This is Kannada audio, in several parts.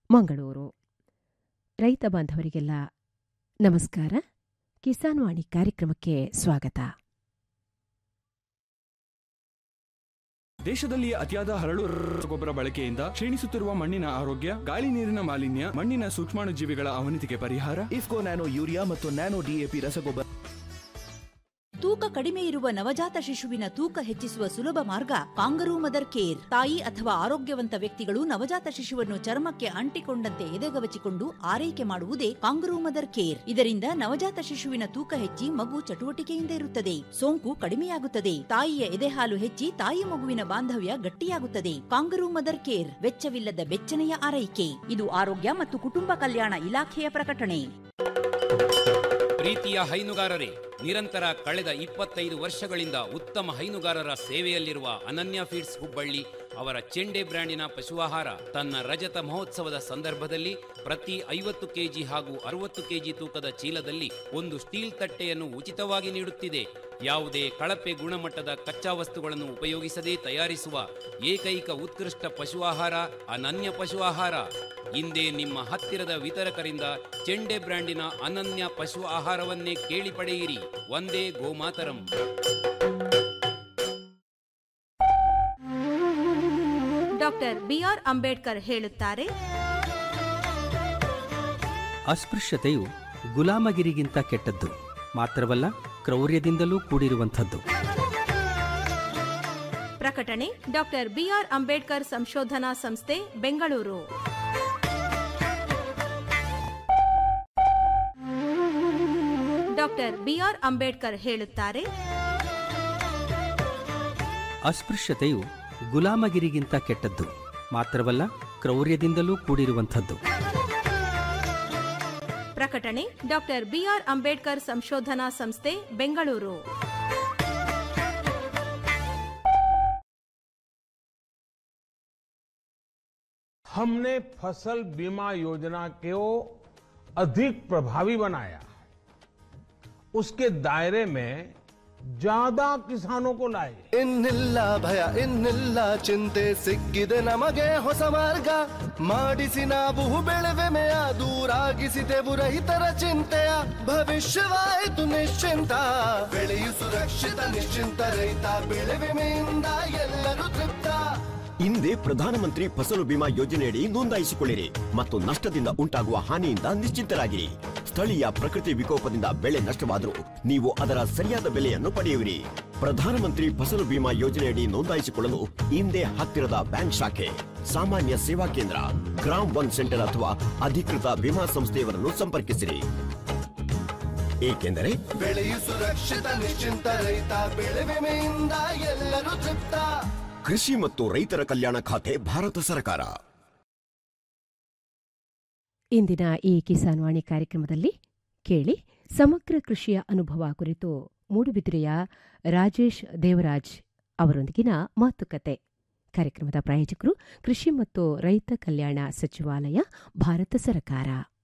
ಮಂಗಳೂರು ರೈತ ಬಾಂಧವರಿಗೆಲ್ಲ ನಮಸ್ಕಾರ ಕಿಸಾನ್ ವಾಣಿ ಕಾರ್ಯಕ್ರಮಕ್ಕೆ ಸ್ವಾಗತ ದೇಶದಲ್ಲಿ ಅತಿಯಾದ ಹರಳು ಗೊಬ್ಬರ ಬಳಕೆಯಿಂದ ಕ್ಷೀಣಿಸುತ್ತಿರುವ ಮಣ್ಣಿನ ಆರೋಗ್ಯ ಗಾಳಿ ನೀರಿನ ಮಾಲಿನ್ಯ ಮಣ್ಣಿನ ಸೂಕ್ಷ್ಮಾಣುಜೀವಿಗಳ ಅವನತಿಗೆ ಪರಿಹಾರ ಇಫ್ಕೋ ನ್ಯಾನೋ ಯೂರಿಯಾ ಮತ್ತು ನ್ಯಾನೋ ಡಿಎಪಿ ರಸಗೊಬ್ಬರ ತೂಕ ಕಡಿಮೆ ಇರುವ ನವಜಾತ ಶಿಶುವಿನ ತೂಕ ಹೆಚ್ಚಿಸುವ ಸುಲಭ ಮಾರ್ಗ ಕಾಂಗರೂ ಮದರ್ ಕೇರ್ ತಾಯಿ ಅಥವಾ ಆರೋಗ್ಯವಂತ ವ್ಯಕ್ತಿಗಳು ನವಜಾತ ಶಿಶುವನ್ನು ಚರ್ಮಕ್ಕೆ ಅಂಟಿಕೊಂಡಂತೆ ಎದೆಗವಚಿಕೊಂಡು ಆರೈಕೆ ಮಾಡುವುದೇ ಕಾಂಗರೂ ಮದರ್ ಕೇರ್ ಇದರಿಂದ ನವಜಾತ ಶಿಶುವಿನ ತೂಕ ಹೆಚ್ಚಿ ಮಗು ಚಟುವಟಿಕೆಯಿಂದ ಇರುತ್ತದೆ ಸೋಂಕು ಕಡಿಮೆಯಾಗುತ್ತದೆ ತಾಯಿಯ ಎದೆಹಾಲು ಹೆಚ್ಚಿ ತಾಯಿ ಮಗುವಿನ ಬಾಂಧವ್ಯ ಗಟ್ಟಿಯಾಗುತ್ತದೆ ಕಾಂಗರೂ ಮದರ್ ಕೇರ್ ವೆಚ್ಚವಿಲ್ಲದ ಬೆಚ್ಚನೆಯ ಆರೈಕೆ ಇದು ಆರೋಗ್ಯ ಮತ್ತು ಕುಟುಂಬ ಕಲ್ಯಾಣ ಇಲಾಖೆಯ ಪ್ರಕಟಣೆ ಪ್ರೀತಿಯ ಹೈನುಗಾರರೇ ನಿರಂತರ ಕಳೆದ ಇಪ್ಪತ್ತೈದು ವರ್ಷಗಳಿಂದ ಉತ್ತಮ ಹೈನುಗಾರರ ಸೇವೆಯಲ್ಲಿರುವ ಅನನ್ಯ ಫೀಡ್ಸ್ ಹುಬ್ಬಳ್ಳಿ ಅವರ ಚೆಂಡೆ ಬ್ರ್ಯಾಂಡಿನ ಪಶುಆಹಾರ ತನ್ನ ರಜತ ಮಹೋತ್ಸವದ ಸಂದರ್ಭದಲ್ಲಿ ಪ್ರತಿ ಐವತ್ತು ಕೆಜಿ ಹಾಗೂ ಅರವತ್ತು ಕೆಜಿ ತೂಕದ ಚೀಲದಲ್ಲಿ ಒಂದು ಸ್ಟೀಲ್ ತಟ್ಟೆಯನ್ನು ಉಚಿತವಾಗಿ ನೀಡುತ್ತಿದೆ ಯಾವುದೇ ಕಳಪೆ ಗುಣಮಟ್ಟದ ಕಚ್ಚಾ ವಸ್ತುಗಳನ್ನು ಉಪಯೋಗಿಸದೇ ತಯಾರಿಸುವ ಏಕೈಕ ಉತ್ಕೃಷ್ಟ ಪಶು ಆಹಾರ ಅನನ್ಯ ಪಶು ಆಹಾರ ಇಂದೇ ನಿಮ್ಮ ಹತ್ತಿರದ ವಿತರಕರಿಂದ ಚೆಂಡೆ ಬ್ರ್ಯಾಂಡಿನ ಅನನ್ಯ ಪಶು ಆಹಾರವನ್ನೇ ಕೇಳಿ ಪಡೆಯಿರಿ ಒಂದೇ ಗೋಮಾತರಂ ಡಾಕ್ಟರ್ ಬಿಆರ್ ಅಂಬೇಡ್ಕರ್ ಹೇಳುತ್ತಾರೆ ಅಸ್ಪೃಶ್ಯತೆಯು ಗುಲಾಮಗಿರಿಗಿಂತ ಕೆಟ್ಟದ್ದು ಮಾತ್ರವಲ್ಲ ಕ್ರೌರ್ಯದಿಂದಲೂ ಕೂಡಿರುವಂಥದ್ದು ಪ್ರಕಟಣೆ ಡಾಕ್ಟರ್ ಬಿಆರ್ ಅಂಬೇಡ್ಕರ್ ಸಂಶೋಧನಾ ಸಂಸ್ಥೆ ಬೆಂಗಳೂರು ಡಾಕ್ಟರ್ ಬಿಆರ್ ಅಂಬೇಡ್ಕರ್ ಹೇಳುತ್ತಾರೆ ಅಸ್ಪೃಶ್ಯತೆಯು ಗುಲಾಮಗಿರಿಗಿಂತ ಕೆಟ್ಟದ್ದು ಮಾತ್ರವಲ್ಲ ಕ್ರೌರ್ಯದಿಂದಲೂ ಕೂಡಿರುವಂಥದ್ದು ಪ್ರಕಟಣೆ ಡಾಕ್ಟರ್ ಬಿಆರ್ ಅಂಬೇಡ್ಕರ್ ಸಂಶೋಧನಾ ಸಂಸ್ಥೆ ಬೆಂಗಳೂರು हमने फसल बीमा योजना को अधिक प्रभावी बनाया उसके दायरे में ज्यादा किसानों को लाए ಇನ್ನಿಲ್ಲ ಭಯ ಇನ್ನಿಲ್ಲ ಚಿಂತೆ ಸಿಕ್ಕಿದೆ ನಮಗೆ ಹೊಸ ಮಾರ್ಗ ಮಾಡಿಸಿ ನಾವು ಬೆಳೆವೆಮೆಯ ದೂರಾಗಿಸಿದೆವು ರೈತರ ಚಿಂತೆಯ ಭವಿಷ್ಯವಾಯಿತು ನಿಶ್ಚಿಂತ ಬೆಳೆಯು ಸುರಕ್ಷಿತ ನಿಶ್ಚಿಂತ ರೈತ ಬೆಳೆ ವಿಮೆಯಿಂದ ಎಲ್ಲರೂ ತೃಪ್ತ ಹಿಂದೆ ಪ್ರಧಾನಮಂತ್ರಿ ಫಸಲು ಬಿಮಾ ಯೋಜನೆಯಡಿ ನೋಂದಾಯಿಸಿಕೊಳ್ಳಿರಿ ಮತ್ತು ನಷ್ಟದಿಂದ ಉಂಟಾಗುವ ಹಾನಿಯಿಂದ ನಿಶ್ಚಿಂತರಾಗಿರಿ ಸ್ಥಳೀಯ ಪ್ರಕೃತಿ ವಿಕೋಪದಿಂದ ಬೆಳೆ ನಷ್ಟವಾದರೂ ನೀವು ಅದರ ಸರಿಯಾದ ಬೆಲೆಯನ್ನು ಪಡೆಯುವಿರಿ ಪ್ರಧಾನಮಂತ್ರಿ ಫಸಲು ಬಿಮಾ ಯೋಜನೆಯಡಿ ನೋಂದಾಯಿಸಿಕೊಳ್ಳಲು ಹಿಂದೆ ಹತ್ತಿರದ ಬ್ಯಾಂಕ್ ಶಾಖೆ ಸಾಮಾನ್ಯ ಸೇವಾ ಕೇಂದ್ರ ಗ್ರಾಮ್ ಒನ್ ಸೆಂಟರ್ ಅಥವಾ ಅಧಿಕೃತ ವಿಮಾ ಸಂಸ್ಥೆಯವರನ್ನು ಸಂಪರ್ಕಿಸಿರಿ ಏಕೆಂದರೆ ಬೆಳೆಯು ಸುರಕ್ಷಿತ ನಿಶ್ಚಿಂತ ರೈತ ಬೆಳೆ ವಿಮೆಯಿಂದ ಎಲ್ಲರೂ ತೃಪ್ತ ಕೃಷಿ ಮತ್ತು ರೈತರ ಕಲ್ಯಾಣ ಖಾತೆ ಭಾರತ ಸರ್ಕಾರ ಇಂದಿನ ಈ ಕಿಸಾನ್ ವಾಣಿ ಕಾರ್ಯಕ್ರಮದಲ್ಲಿ ಕೇಳಿ ಸಮಗ್ರ ಕೃಷಿಯ ಅನುಭವ ಕುರಿತು ಮೂಡುಬಿದಿರೆಯ ರಾಜೇಶ್ ದೇವರಾಜ್ ಅವರೊಂದಿಗಿನ ಮಾತುಕತೆ ಕಾರ್ಯಕ್ರಮದ ಪ್ರಾಯೋಜಕರು ಕೃಷಿ ಮತ್ತು ರೈತ ಕಲ್ಯಾಣ ಸಚಿವಾಲಯ ಭಾರತ ಸರ್ಕಾರ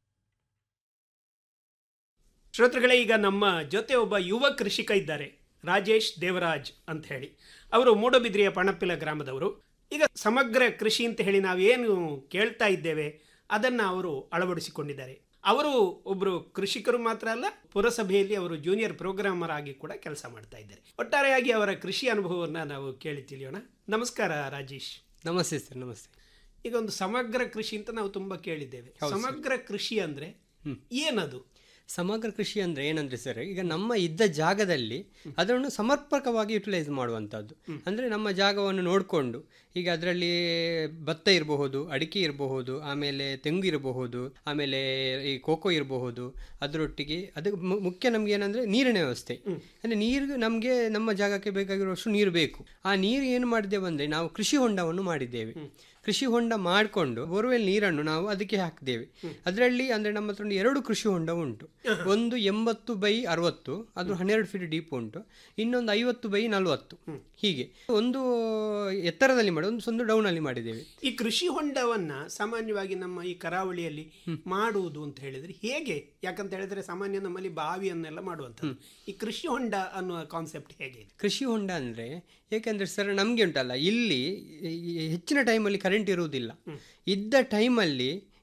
ಶ್ರೋತೃಗಳೇ ಈಗ ನಮ್ಮ ಜೊತೆ ಒಬ್ಬ ಯುವ ಕೃಷಿಕ ಇದ್ದಾರೆ ರಾಜೇಶ್ ದೇವರಾಜ್ ಅಂತ ಹೇಳಿ ಅವರು ಮೂಡಬಿದ್ರಿಯ ಪಣಪಿಲ ಗ್ರಾಮದವರು ಈಗ ಸಮಗ್ರ ಕೃಷಿ ಅಂತ ಹೇಳಿ ನಾವೇನು ಕೇಳ್ತಾ ಇದ್ದೇವೆ ಅದನ್ನು ಅವರು ಅಳವಡಿಸಿಕೊಂಡಿದ್ದಾರೆ ಅವರು ಒಬ್ಬರು ಕೃಷಿಕರು ಮಾತ್ರ ಅಲ್ಲ ಪುರಸಭೆಯಲ್ಲಿ ಅವರು ಜೂನಿಯರ್ ಪ್ರೋಗ್ರಾಮರ್ ಆಗಿ ಕೂಡ ಕೆಲಸ ಮಾಡ್ತಾ ಇದ್ದಾರೆ ಒಟ್ಟಾರೆಯಾಗಿ ಅವರ ಕೃಷಿ ಅನುಭವವನ್ನು ನಾವು ಕೇಳಿ ತಿಳಿಯೋಣ ನಮಸ್ಕಾರ ರಾಜೇಶ್ ನಮಸ್ತೆ ಸರ್ ನಮಸ್ತೆ ಈಗ ಒಂದು ಸಮಗ್ರ ಕೃಷಿ ಅಂತ ನಾವು ತುಂಬಾ ಕೇಳಿದ್ದೇವೆ ಹೌದು ಸರ್. ಸಮಗ್ರ ಕೃಷಿ ಅಂದ್ರೆ ಏನದು ಸಮಗ್ರ ಕೃಷಿ ಅಂದರೆ ಏನಂದರೆ ಸರ್ ಈಗ ನಮ್ಮ ಇದ್ದ ಜಾಗದಲ್ಲಿ ಅದನ್ನು ಸಮರ್ಪಕವಾಗಿ ಯುಟಿಲೈಸ್ ಮಾಡುವಂಥದ್ದು ಅಂದರೆ ನಮ್ಮ ಜಾಗವನ್ನು ನೋಡಿಕೊಂಡು ಈಗ ಅದರಲ್ಲಿ ಭತ್ತ ಇರಬಹುದು ಅಡಿಕೆ ಇರಬಹುದು ಆಮೇಲೆ ತೆಂಗು ಇರಬಹುದು ಆಮೇಲೆ ಈ ಕೋಕೋ ಇರಬಹುದು ಅದರೊಟ್ಟಿಗೆ ಅದು ಮು- ಮುಖ್ಯ ನಮ್ಗೆ ಏನಂದರೆ ನೀರಿನ ವ್ಯವಸ್ಥೆ ಅಂದರೆ ನೀರು ನಮಗೆ ನಮ್ಮ ಜಾಗಕ್ಕೆ ಬೇಕಾಗಿರುವಷ್ಟು ನೀರು ಬೇಕು ಆ ನೀರು ಏನು ಮಾಡಿದ್ದೇವೆ ಅಂದರೆ ನಾವು ಕೃಷಿ ಹೊಂಡವನ್ನು ಮಾಡಿದ್ದೇವೆ ಕೃಷಿ ಹೊಂಡ ಮಾಡಿಕೊಂಡು ಬೋರ್ವೆಲ್ ನೀರನ್ನು ನಾವು ಅದಕ್ಕೆ ಹಾಕಿದ್ದೇವೆ ಅದರಲ್ಲಿ ಅಂದರೆ ನಮ್ಮ ಹತ್ರ ಒಂದು ಎರಡು ಕೃಷಿ ಹೊಂಡ ಉಂಟು ಒಂದು ಎಂಬತ್ತು ಬೈ ಅರವತ್ತು ಅದು ಹನ್ನೆರಡು ಫೀಟ್ ಡೀಪ್ ಉಂಟು ಇನ್ನೊಂದು ಐವತ್ತು ಬೈ ನಲವತ್ತು ಹೀಗೆ ಒಂದು ಎತ್ತರದಲ್ಲಿ ಮಾಡಿ ಒಂದು ಒಂದು ಡೌನ್ ಅಲ್ಲಿ ಮಾಡಿದ್ದೇವೆ ಈ ಕೃಷಿ ಹೊಂಡವನ್ನ ಸಾಮಾನ್ಯವಾಗಿ ನಮ್ಮ ಈ ಕರಾವಳಿಯಲ್ಲಿ ಮಾಡುವುದು ಅಂತ ಹೇಳಿದ್ರೆ ಹೇಗೆ ಯಾಕಂತ ಹೇಳಿದ್ರೆ ಸಾಮಾನ್ಯ ನಮ್ಮಲ್ಲಿ ಬಾವಿಯನ್ನೆಲ್ಲ ಮಾಡುವಂಥದ್ದು ಈ ಕೃಷಿ ಹೊಂಡ ಅನ್ನುವ ಕಾನ್ಸೆಪ್ಟ್ ಹೇಗೆ ಇದೆ ಕೃಷಿ ಹೊಂಡ ಅಂದರೆ ಏಕೆಂದರೆ ಸರ್ ನಮಗೆ ಉಂಟಲ್ಲ ಇಲ್ಲಿ ಈ ಹೆಚ್ಚಿನ ಟೈಮಲ್ಲಿ ಕರೆಂಟ್ ಇರುವುದಿಲ್ಲ ಇದ್ದ ಟೈಮಲ್ಲಿ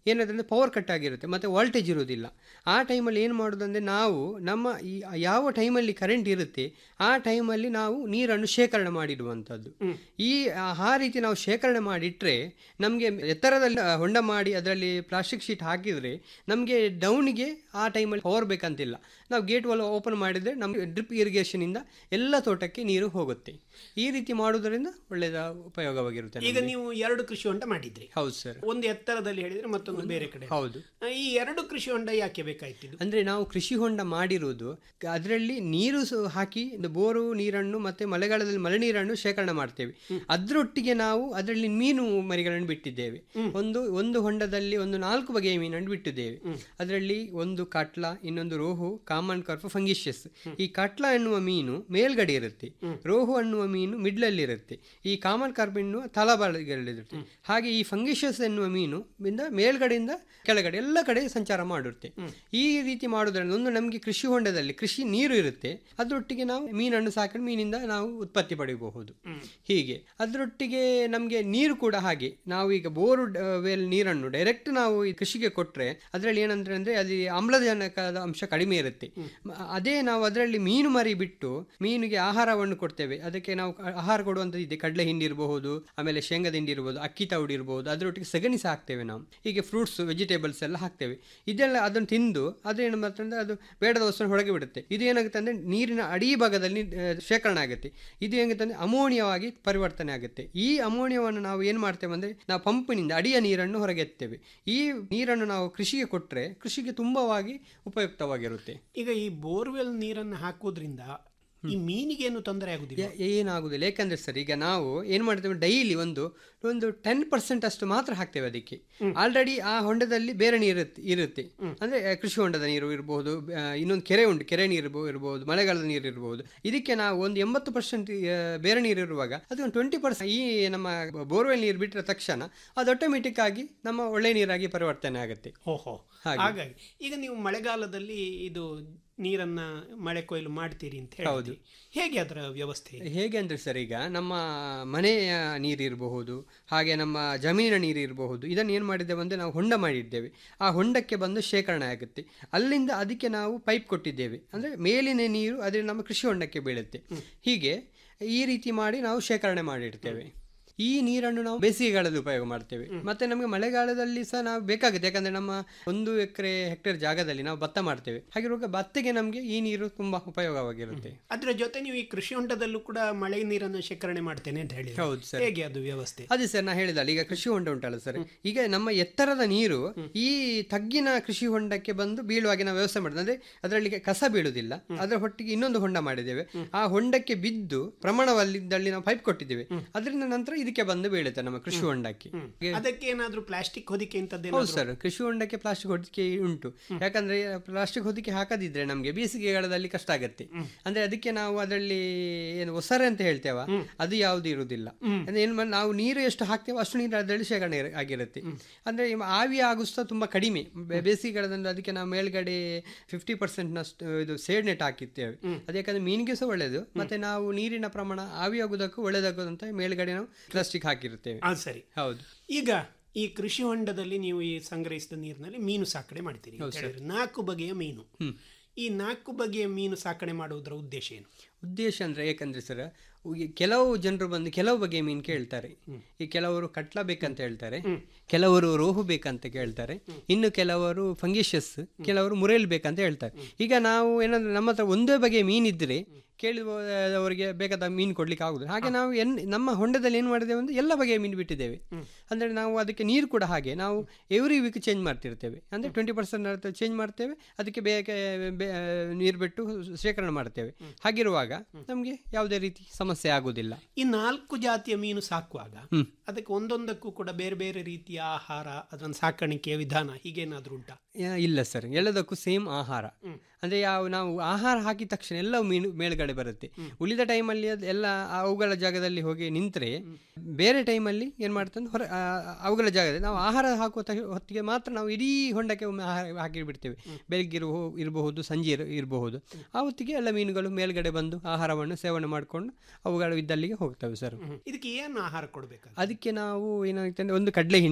ಏನಾದ್ರೆ ಪವರ್ ಕಟ್ ಆಗಿರುತ್ತೆ ಮತ್ತು ವಾಲ್ಟೇಜ್ ಇರೋದಿಲ್ಲ ಆ ಟೈಮಲ್ಲಿ ಏನು ಮಾಡೋದಂದರೆ ನಾವು ನಮ್ಮ ಈ ಯಾವ ಟೈಮಲ್ಲಿ ಕರೆಂಟ್ ಇರುತ್ತೆ ಆ ಟೈಮಲ್ಲಿ ನಾವು ನೀರನ್ನು ಶೇಖರಣೆ ಮಾಡಿಡುವಂಥದ್ದು ಈ ಆ ಆ ರೀತಿ ನಾವು ಶೇಖರಣೆ ಮಾಡಿಟ್ರೆ ನಮಗೆ ಎತ್ತರದಲ್ಲಿ ಆ, ಹೊಂಡ ಮಾಡಿ ಅದರಲ್ಲಿ ಪ್ಲಾಸ್ಟಿಕ್ ಶೀಟ್ ಹಾಕಿದರೆ ನಮಗೆ ಡೌನಿಗೆ ಆ ಟೈಮಲ್ಲಿ ಪವರ್ ಬೇಕಂತಿಲ್ಲ ನಾವು ಗೇಟ್ ವಾಲ್ ಓಪನ್ ಮಾಡಿದರೆ ನಮಗೆ ಡ್ರಿಪ್ ಇರಿಗೇಷನಿಂದ ಎಲ್ಲ ತೋಟಕ್ಕೆ ನೀರು ಹೋಗುತ್ತೆ ಈ ರೀತಿ ಮಾಡುವುದರಿಂದ ಒಳ್ಳೆಯದ ಉಪಯೋಗವಾಗಿರುತ್ತೆ ಈಗ ನಮ್ಗೆ. ನೀವು ಎರಡು ಕೃಷಿ ಹೊಂಡ ಮಾಡಿದ್ರಿ ಹೌದು ಸರ್ ಒಂದು ಎತ್ತರದಲ್ಲಿ ಹೇಳಿದ್ರೆ ಮತ್ತೊಂದು ಬೇರೆ ಕಡೆ ಹೌದು ಆ, ಈ ಎರಡು ಕೃಷಿ ಹೊಂಡ ಯಾಕೆ ಬೇಕಾಯ್ತಿದ್ದು ಅಂದ್ರೆ ನಾವು ಕೃಷಿ ಹೊಂಡ ಮಾಡಿರುವುದು ಅದರಲ್ಲಿ ನೀರು ಸ- ಹಾಕಿ ಇದು ಬೋರು ನೀರನ್ನು ಮತ್ತೆ ಮಳೆಗಾಲದಲ್ಲಿ ಮಳೆ ನೀರನ್ನು ಶೇಖರಣೆ ಮಾಡ್ತೇವೆ ಅದರೊಟ್ಟಿಗೆ ನಾವು ಅದರಲ್ಲಿ ಮೀನು ಮರಿಗಳನ್ನು ಬಿಟ್ಟಿದ್ದೇವೆ ಒಂದು ಒಂದು ಹೊಂಡದಲ್ಲಿ ಒಂದು ನಾಲ್ಕು ಬಗೆಯ ಮೀನನ್ನು ಬಿಟ್ಟಿದ್ದೇವೆ ಅದರಲ್ಲಿ ಒಂದು ಕಟ್ಲ ಇನ್ನೊಂದು ರೋಹು ಕಾಮನ್ ಕಾರ್ಫ್ ಫಂಗಿಷಿಯಸ್ ಈ ಕಟ್ಲ ಎನ್ನುವ ಮೀನು ಮೇಲ್ಗಡೆ ಇರುತ್ತೆ ರೋಹು ಅನ್ನುವ ಮೀನು ಮಿಡ್ಲಲ್ಲಿ ಇರುತ್ತೆ ಈ ಕಾಮನ್ ಕಾರ್ಪ್ ಎನ್ನುವ ತಳಬಾಳಗಳಿರುತ್ತೆ ಹಾಗೆ ಈ ಫಂಗಿಷಿಯಸ್ ಎನ್ನುವ ಮೀನು ಇಂದ ಮೇಲ್ಗಡೆಯಿಂದ ಕೆಳಗಡೆ ಎಲ್ಲ ಕಡೆ ಸಂಚಾರ ಮಾಡುತ್ತೆ ಈ ರೀತಿ ಮಾಡೋದ್ರಿಂದ ಒಂದು ನಮಗೆ ಕೃಷಿ ಹೊಂಡದಲ್ಲಿ ಕೃಷಿ ನೀರು ಇರುತ್ತೆ ಅದರೊಟ್ಟಿಗೆ ನಾವು ಮೀನನ್ನು ಸಾಕೊಂಡು ಮೀನಿಂದ ನಾವು ಉತ್ಪತ್ತಿ ಪಡೆಯಬಹುದು ಹೀಗೆ ಅದರೊಟ್ಟಿಗೆ ನಮಗೆ ನೀರು ಕೂಡ ಹಾಗೆ ನಾವು ಈಗ ಬೋರು ವೆಲ್ ನೀರನ್ನು ಡೈರೆಕ್ಟ್ ನಾವು ಈ ಕೃಷಿಗೆ ಕೊಟ್ಟರೆ ಅದರಲ್ಲಿ ಏನಂದ್ರೆ ಅಂದ್ರೆ ಅಲ್ಲಿ ಆಮ್ಲಜನಕದ ಅಂಶ ಕಡಿಮೆ ಇರುತ್ತೆ ಮ- ಅದೇ ನಾವು ಅದರಲ್ಲಿ ಮೀನು ಮರಿ ಬಿಟ್ಟು ಮೀನಿಗೆ ಆಹಾರವನ್ನು ಕೊಡ್ತೇವೆ ಅದಕ್ಕೆ ನಾವು ಕ- ಆಹಾರ ಕೊಡುವಂಥದ್ದು ಇದೆ ಕಡಲೆ ಹಿಂಡಿ ಇರಬಹುದು ಆಮೇಲೆ ಶೇಂಗದ ಹಿಂಡಿ ಇರಬಹುದು ಅಕ್ಕಿ ತೌಡು ಇರಬಹುದು ಅದರೊಟ್ಟಿಗೆ ಸಗಣಿ ಸಹ ಹಾಕ್ತೇವೆ ನಾವು ಹೀಗೆ ಫ್ರೂಟ್ಸ್ ವೆಜಿಟೇಬಲ್ಸ್ ಎಲ್ಲ ಹಾಕ್ತೇವೆ ಇದೆಲ್ಲ ಅದನ್ನು ತಿಂದು ಅದೇನು ಮಾಡ್ತಂದ್ರೆ ಅದು ಬೇಡದ ವಸ್ತುವನ್ನು ಹೊರಗೆ ಬಿಡುತ್ತೆ ಇದು ಏನಾಗುತ್ತೆ ಅಂದರೆ ನೀರಿನ ಅಡಿ ಭಾಗದಲ್ಲಿ ಆ, ಶೇಖರಣೆ ಆಗುತ್ತೆ ಇದು ಹೆಂಗುತ್ತೆ ಅಂದರೆ ಅಮೋನಿಯವಾಗಿ ಪರಿವರ್ತನೆ ಆಗುತ್ತೆ ಈ ಅಮೋನಿಯವನ್ನು ನಾವು ಏನು ಮಾಡ್ತೇವೆ ಅಂದರೆ ನಾವು ಪಂಪಿನಿಂದ ಅಡಿಯ ನೀರನ್ನು ಹೊರಗೆ ಎತ್ತೇವೆ ಈ ನೀರನ್ನು ನಾವು ಕೃಷಿಗೆ ಕೊಟ್ಟರೆ ಕೃಷಿಗೆ ತುಂಬವಾಗಿ ಉಪಯುಕ್ತವಾಗಿರುತ್ತೆ ಈಗ ಈ ಬೋರ್ವೆಲ್ ನೀರನ್ನು ಹಾಕುವುದರಿಂದ ಈ ಮೀನಿಗೇನು ತೊಂದರೆ ಆಗುದಿಲ್ಲ ಏ- ಏನಾಗುದಿಲ್ಲ ಯಾಕಂದ್ರೆ ಸರ್ ಈಗ ನಾವು ಏನು ಮಾಡ್ತೇವೆ ಡೈಲಿ ಒಂದು ಒಂದು ಟೆನ್ ಪರ್ಸೆಂಟ್ ಅಷ್ಟು ಮಾತ್ರ ಹಾಕ್ತೇವೆ ಅದಕ್ಕೆ ಆಲ್ರೆಡಿ ಆ ಹೊಂಡದಲ್ಲಿ ಬೇರೆ ನೀರು ಇರುತ್ತೆ- ಇರುತ್ತೆ ಅಂದ್ರೆ ಆ, ಕೃಷಿ ಹೊಂಡದ ನೀರು ಇರಬಹುದು ಇನ್ನೊಂದು ಕೆರೆ ಉಂಟು ಕೆರೆ ನೀರು ಇರ್ಬೋ- ಇರಬಹುದು ಮಳೆಗಾಲದ ನೀರು ಇರಬಹುದು ಇದಕ್ಕೆ ನಾವು ಒಂದು ಎಂಬತ್ತು ಪರ್ಸೆಂಟ್ ಬೇರೆ ನೀರು ಇರುವಾಗ ಅದು ಒಂದು ಟ್ವೆಂಟಿ ಪರ್ಸೆಂಟ್ ಈ ನಮ್ಮ ಬೋರ್ವೆಲ್ ನೀರು ಬಿಟ್ಟರೆ ತಕ್ಷಣ ಅದು ಆಟೋಮೆಟಿಕ್ ಆಗಿ ನಮ್ಮ ಒಳ್ಳೆ ನೀರಾಗಿ ಪರಿವರ್ತನೆ ಆಗುತ್ತೆ ಓಹೋ ಹಾಗೆ. ಹಾಗಾಗಿ ಈಗ ನೀವು ಮಳೆಗಾಲದಲ್ಲಿ ಇದು ನೀರನ್ನ ಮಳೆ ಕೊಯ್ಲು ಮಾಡ್ತೀರಿ ಅಂತ ಹೇಳಿ ಹೇಗೆ ಅದರ ವ್ಯವಸ್ಥೆ ಹೇಗೆ ಅಂದ್ರೆ ಸರ್ ಈಗ ನಮ್ಮ ಮನೆಯ ನೀರು ಇರಬಹುದು ಹಾಗೆ ನಮ್ಮ ಜಮೀನಿನ ನೀರು ಇರಬಹುದು ಇದನ್ನು ಏನು ಮಾಡಿದ್ದೇವೆ ಅಂದರೆ ನಾವು ಹೊಂಡ ಮಾಡಿದ್ದೇವೆ ಆ ಹೊಂಡಕ್ಕೆ ಬಂದು ಶೇಖರಣೆ ಆಗುತ್ತೆ ಅಲ್ಲಿಂದ ಅದಕ್ಕೆ ನಾವು ಪೈಪ್ ಕೊಟ್ಟಿದ್ದೇವೆ ಅಂದರೆ ಮೇಲಿನ ನೀರು ಅದ್ರ ನಮ್ಮ ಕೃಷಿ ಹೊಂಡಕ್ಕೆ ಬೀಳುತ್ತೆ ಹೀಗೆ ಈ ರೀತಿ ಮಾಡಿ ನಾವು ಶೇಖರಣೆ ಮಾಡಿಡ್ತೇವೆ ಈ ನೀರನ್ನು ನಾವು ಬೇಸಿಗೆಗಾಲದಲ್ಲಿ ಉಪಯೋಗ ಮಾಡ್ತೇವೆ ಮತ್ತೆ ನಮಗೆ ಮಳೆಗಾಲದಲ್ಲಿ ಸಹ ನಾವು ಬೇಕಾಗುತ್ತೆ ಯಾಕಂದ್ರೆ ನಮ್ಮ ಒಂದು ಎಕರೆ ಹೆಕ್ಟೇರ್ ಜಾಗದಲ್ಲಿ ನಾವು ಭತ್ತ ಮಾಡ್ತೇವೆ ಹಾಗಿರುವಾಗ ಭತ್ತಿಗೆ ನಮಗೆ ಈ ನೀರು ತುಂಬಾ ಉಪಯೋಗವಾಗಿರುತ್ತೆ ಅದರ ಜೊತೆ ನೀವು ಈ ಕೃಷಿ ಹೊಂಡದಲ್ಲೂ ಕೂಡ ಮಳೆ ನೀರನ್ನು ಶೇಖರಣೆ ಮಾಡ್ತೇನೆ ಅಂತ ಹೇಳಿ ಹೌದು ಸರ್. ಹೇಗೆ ಅದು ವ್ಯವಸ್ಥೆ ಅದೇ ಸರ್ ನಾ ಹೇಳಿದಲ್ಲ ಈಗ ಕೃಷಿ ಹೊಂಡ ಉಂಟಲ್ಲ ಸರ್ ಈಗ ನಮ್ಮ ಎತ್ತರದ ನೀರು ಈ ತಗ್ಗಿನ ಕೃಷಿ ಹೊಂಡಕ್ಕೆ ಬಂದು ಬೀಳುವಾಗೆ ನಾವು ವ್ಯವಸ್ಥೆ ಮಾಡಿದ್ರೆ ಅಂದ್ರೆ ಅದರಲ್ಲಿ ಕಸ ಬೀಳುವುದಿಲ್ಲ ಅದರ ಹೊಟ್ಟಿಗೆ ಇನ್ನೊಂದು ಹೊಂಡ ಮಾಡಿದ್ದೇವೆ ಆ ಹೊಂಡಕ್ಕೆ ಬಿದ್ದು ಪ್ರಮಾಣವಲ್ಲಿದ್ದಲ್ಲಿ ನಾವು ಪೈಪ್ ಕೊಟ್ಟಿದ್ದೇವೆ ಅದರಿಂದ ನಂತರ ಇದಕ್ಕೆ ಬಂದು ಬೀಳುತ್ತೆ ನಮ್ಮ ಕೃಷಿ ಹೊಂಡಕ್ಕೆ ಅದಕ್ಕೆ ಏನಾದ್ರೂ ಪ್ಲಾಸ್ಟಿಕ್ ಹೊದಿಕೆ ಹೌದು ಇಂಥದ್ದೇನಾದ್ರೂ ಸರ್ ಕೃಷಿ ಹೊಂಡಕ್ಕೆ ಪ್ಲಾಸ್ಟಿಕ್ ಹೊದಿಕೆ ಉಂಟು ಯಾಕಂದ್ರೆ ಪ್ಲಾಸ್ಟಿಕ್ ಹೊದಿಕೆ ಹಾಕದಿದ್ರೆ ನಮಗೆ ಬೇಸಿಗೆಗಾಲದಲ್ಲಿ ಕಷ್ಟ ಆಗತ್ತೆ ಅಂದ್ರೆ ಅದಕ್ಕೆ ನಾವು ಅದರಲ್ಲಿ ಏನು ಒಸರೆ ಅಂತ ಹೇಳ್ತೇವ ಅದು ಯಾವುದು ಇರುವುದಿಲ್ಲ ಅಂದ್ರೆ ಏನು ಮಾಡ್- ನಾವು ನೀರು ಎಷ್ಟು ಹಾಕ್ತೇವೆ ಅಷ್ಟು ನೀರು ಅದರಲ್ಲಿ ಶೇಖರಣೆ ಇರ- ಆಗಿರುತ್ತೆ ಅಂದ್ರೆ ಇವ- ಆವಿ ಆಗುಸ್ತಾ ತುಂಬಾ ಕಡಿಮೆ ಬೆ- ಬೇಸಿಗೆಗಾಲದಲ್ಲಿ ಅದಕ್ಕೆ ನಾವು ಮೇಲ್ಗಡೆ ಫಿಫ್ಟಿ ಪರ್ಸೆಂಟ್ನಷ್ಟು ಇದು ಸೇಡ್ ನೆಟ್ ಹಾಕಿರ್ತೇವೆ ಅದು ಯಾಕಂದ್ರೆ ಮೀನಿಗೆ ಸಹ ಒಳ್ಳೆಯದು ಮತ್ತೆ ನಾವು ನೀರಿನ ಪ್ರಮಾಣ ಆವಿ ಆಗುವುದಕ್ಕೂ ಒಳ್ಳೆಯದಾಗುದಂತ ಮೇಲ್ಗಡೆ ನಾವು ಪ್ಲಾಸ್ಟಿಕ್ ಹಾಕಿರ್ತೇವೆ ಆ ಸರಿ ಹೌದು ಈಗ ಈ ಕೃಷಿ ಹೊಂಡದಲ್ಲಿ ನೀವು ಈ ಸಂಗ್ರಹಿಸಿದ ನೀರಿನಲ್ಲಿ ಮೀನು ಸಾಕಣೆ ಮಾಡ್ತೀರಿ ಅಂತ ಹೌದು ಸರ್. ಹೇಳಿದ್ರೆ. ನಾಲ್ಕು ಬಗೆಯ ಮೀನು ಈ ನಾಲ್ಕು ಬಗೆಯ ಮೀನು ಸಾಕಣೆ ಮಾಡುವುದರ ಉದ್ದೇಶ ಏನು ಉದ್ದೇಶ ಅಂದ್ರೆ ಏಕಂದ್ರೆ ಸರ್ ಈ ಕೆಲವು ಜನರು ಬಂದು ಕೆಲವು ಬಗೆಯ ಮೀನು ಕೇಳ್ತಾರೆ ಈ ಕೆಲವರು ಕಟ್ಲ ಬೇಕಂತ ಹೇಳ್ತಾರೆ ಕೆಲವರು ರೋಹು ಬೇಕಂತ ಕೇಳ್ತಾರೆ ಇನ್ನು ಕೆಲವರು ಫಂಗಿಷಸ್ ಕೆಲವರು ಮುರೇಲ್ ಬೇಕಂತ ಹೇಳ್ತಾರೆ ಈಗ ನಾವು ಏನಂದ್ರೆ ನಮ್ಮ ಹತ್ರ ಒಂದೇ ಬಗೆಯ ಮೀನಿದ್ರೆ ಕೇಳುವವರಿಗೆ ಬೇಕಾದ ಮೀನು ಕೊಡ್ಲಿಕ್ಕೆ ಆಗುದು ಹಾಗೆ ನಾವು ಎನ್ ನಮ್ಮ ಹೊಂಡದಲ್ಲಿ ಏನು ಮಾಡಿದ್ದೇವೆ ಅಂದ್ರೆ ಎಲ್ಲ ಬಗೆಯ ಮೀನು ಬಿಟ್ಟಿದ್ದೇವೆ ಅಂದ್ರೆ ನಾವು ಅದಕ್ಕೆ ನೀರು ಕೂಡ ಹಾಗೆ ನಾವು ಎವ್ರಿ ವೀಕ್ ಚೇಂಜ್ ಮಾಡ್ತಿರ್ತೇವೆ ಅಂದ್ರೆ ಟ್ವೆಂಟಿ ಪರ್ಸೆಂಟ್ ಚೇಂಜ್ ಮಾಡ್ತೇವೆ ಅದಕ್ಕೆ ಬೇಗ ಬೇ- ನೀರು ಬಿಟ್ಟು ಶೇಖರಣೆ ಮಾಡ್ತೇವೆ ಹಾಗಿರುವಾಗ ನಮಗೆ ಯಾವುದೇ ರೀತಿ ಸಮಸ್ಯೆ ಆಗುವುದಿಲ್ಲ ಈ ನಾಲ್ಕು ಜಾತಿಯ ಮೀನು ಸಾಕುವಾಗ ಹ್ಮ್. ಅದಕ್ಕೆ ಒಂದೊಂದಕ್ಕೂ ಕೂಡ ಬೇರೆ ಬೇರೆ ರೀತಿಯ ಆಹಾರ ಅದನ್ನ ಸಾಕಾಣಿಕೆಯ ವಿಧಾನ ಹೀಗೇನಾದ್ರೂ ಉಂಟಾ ಯಾ- ಇಲ್ಲ ಸರ್ ಎಲ್ಲದಕ್ಕೂ ಸೇಮ್ ಆಹಾರ ಅಂದ್ರೆ ಯಾವ ನಾವು ಆಹಾರ ಹಾಕಿದ ತಕ್ಷಣ ಎಲ್ಲ ಮೀನು ಮೇಲ್ಗಡೆ ಬರುತ್ತೆ ಉಳಿದ ಟೈಮಲ್ಲಿ ಅದು ಎಲ್ಲ ಅವುಗಳ ಜಾಗದಲ್ಲಿ ಹೋಗಿ ನಿಂತರೆ ಬೇರೆ ಟೈಮಲ್ಲಿ ಏನು ಮಾಡ್ತಂದ್ರೆ ಹೊರ ಆ, ಅವುಗಳ ಜಾಗದಲ್ಲಿ ನಾವು ಆಹಾರ ಹಾಕುವ ತ- ಹೊತ್ತಿಗೆ ಮಾತ್ರ ನಾವು ಇಡೀ ಹೊಂಡಕ್ಕೆ ಒಮ್ಮೆ ಆಹಾರ ಹಾಕಿ ಬಿಡ್ತೇವೆ ಬೆಳಗ್ಗೆ ಇರುವ ಇರಬಹುದು ಸಂಜೆ ಇರ- ಇರಬಹುದು ಆ ಹೊತ್ತಿಗೆ ಎಲ್ಲ ಮೀನುಗಳು ಮೇಲ್ಗಡೆ ಬಂದು ಆಹಾರವನ್ನು ಸೇವನೆ ಮಾಡಿಕೊಂಡು ಅವುಗಳು ಇದ್ದಲ್ಲಿಗೆ ಹೋಗ್ತವೆ ಸರ್ ಇದಕ್ಕೆ ಏನು ಆಹಾರ ಕೊಡಬೇಕು ಅದಕ್ಕೆ ನಾವು ಏನಾಗುತ್ತೆ ಅಂದ್ರೆ ಒಂದು ಕಡಲೆ ಹಿಂಡಿ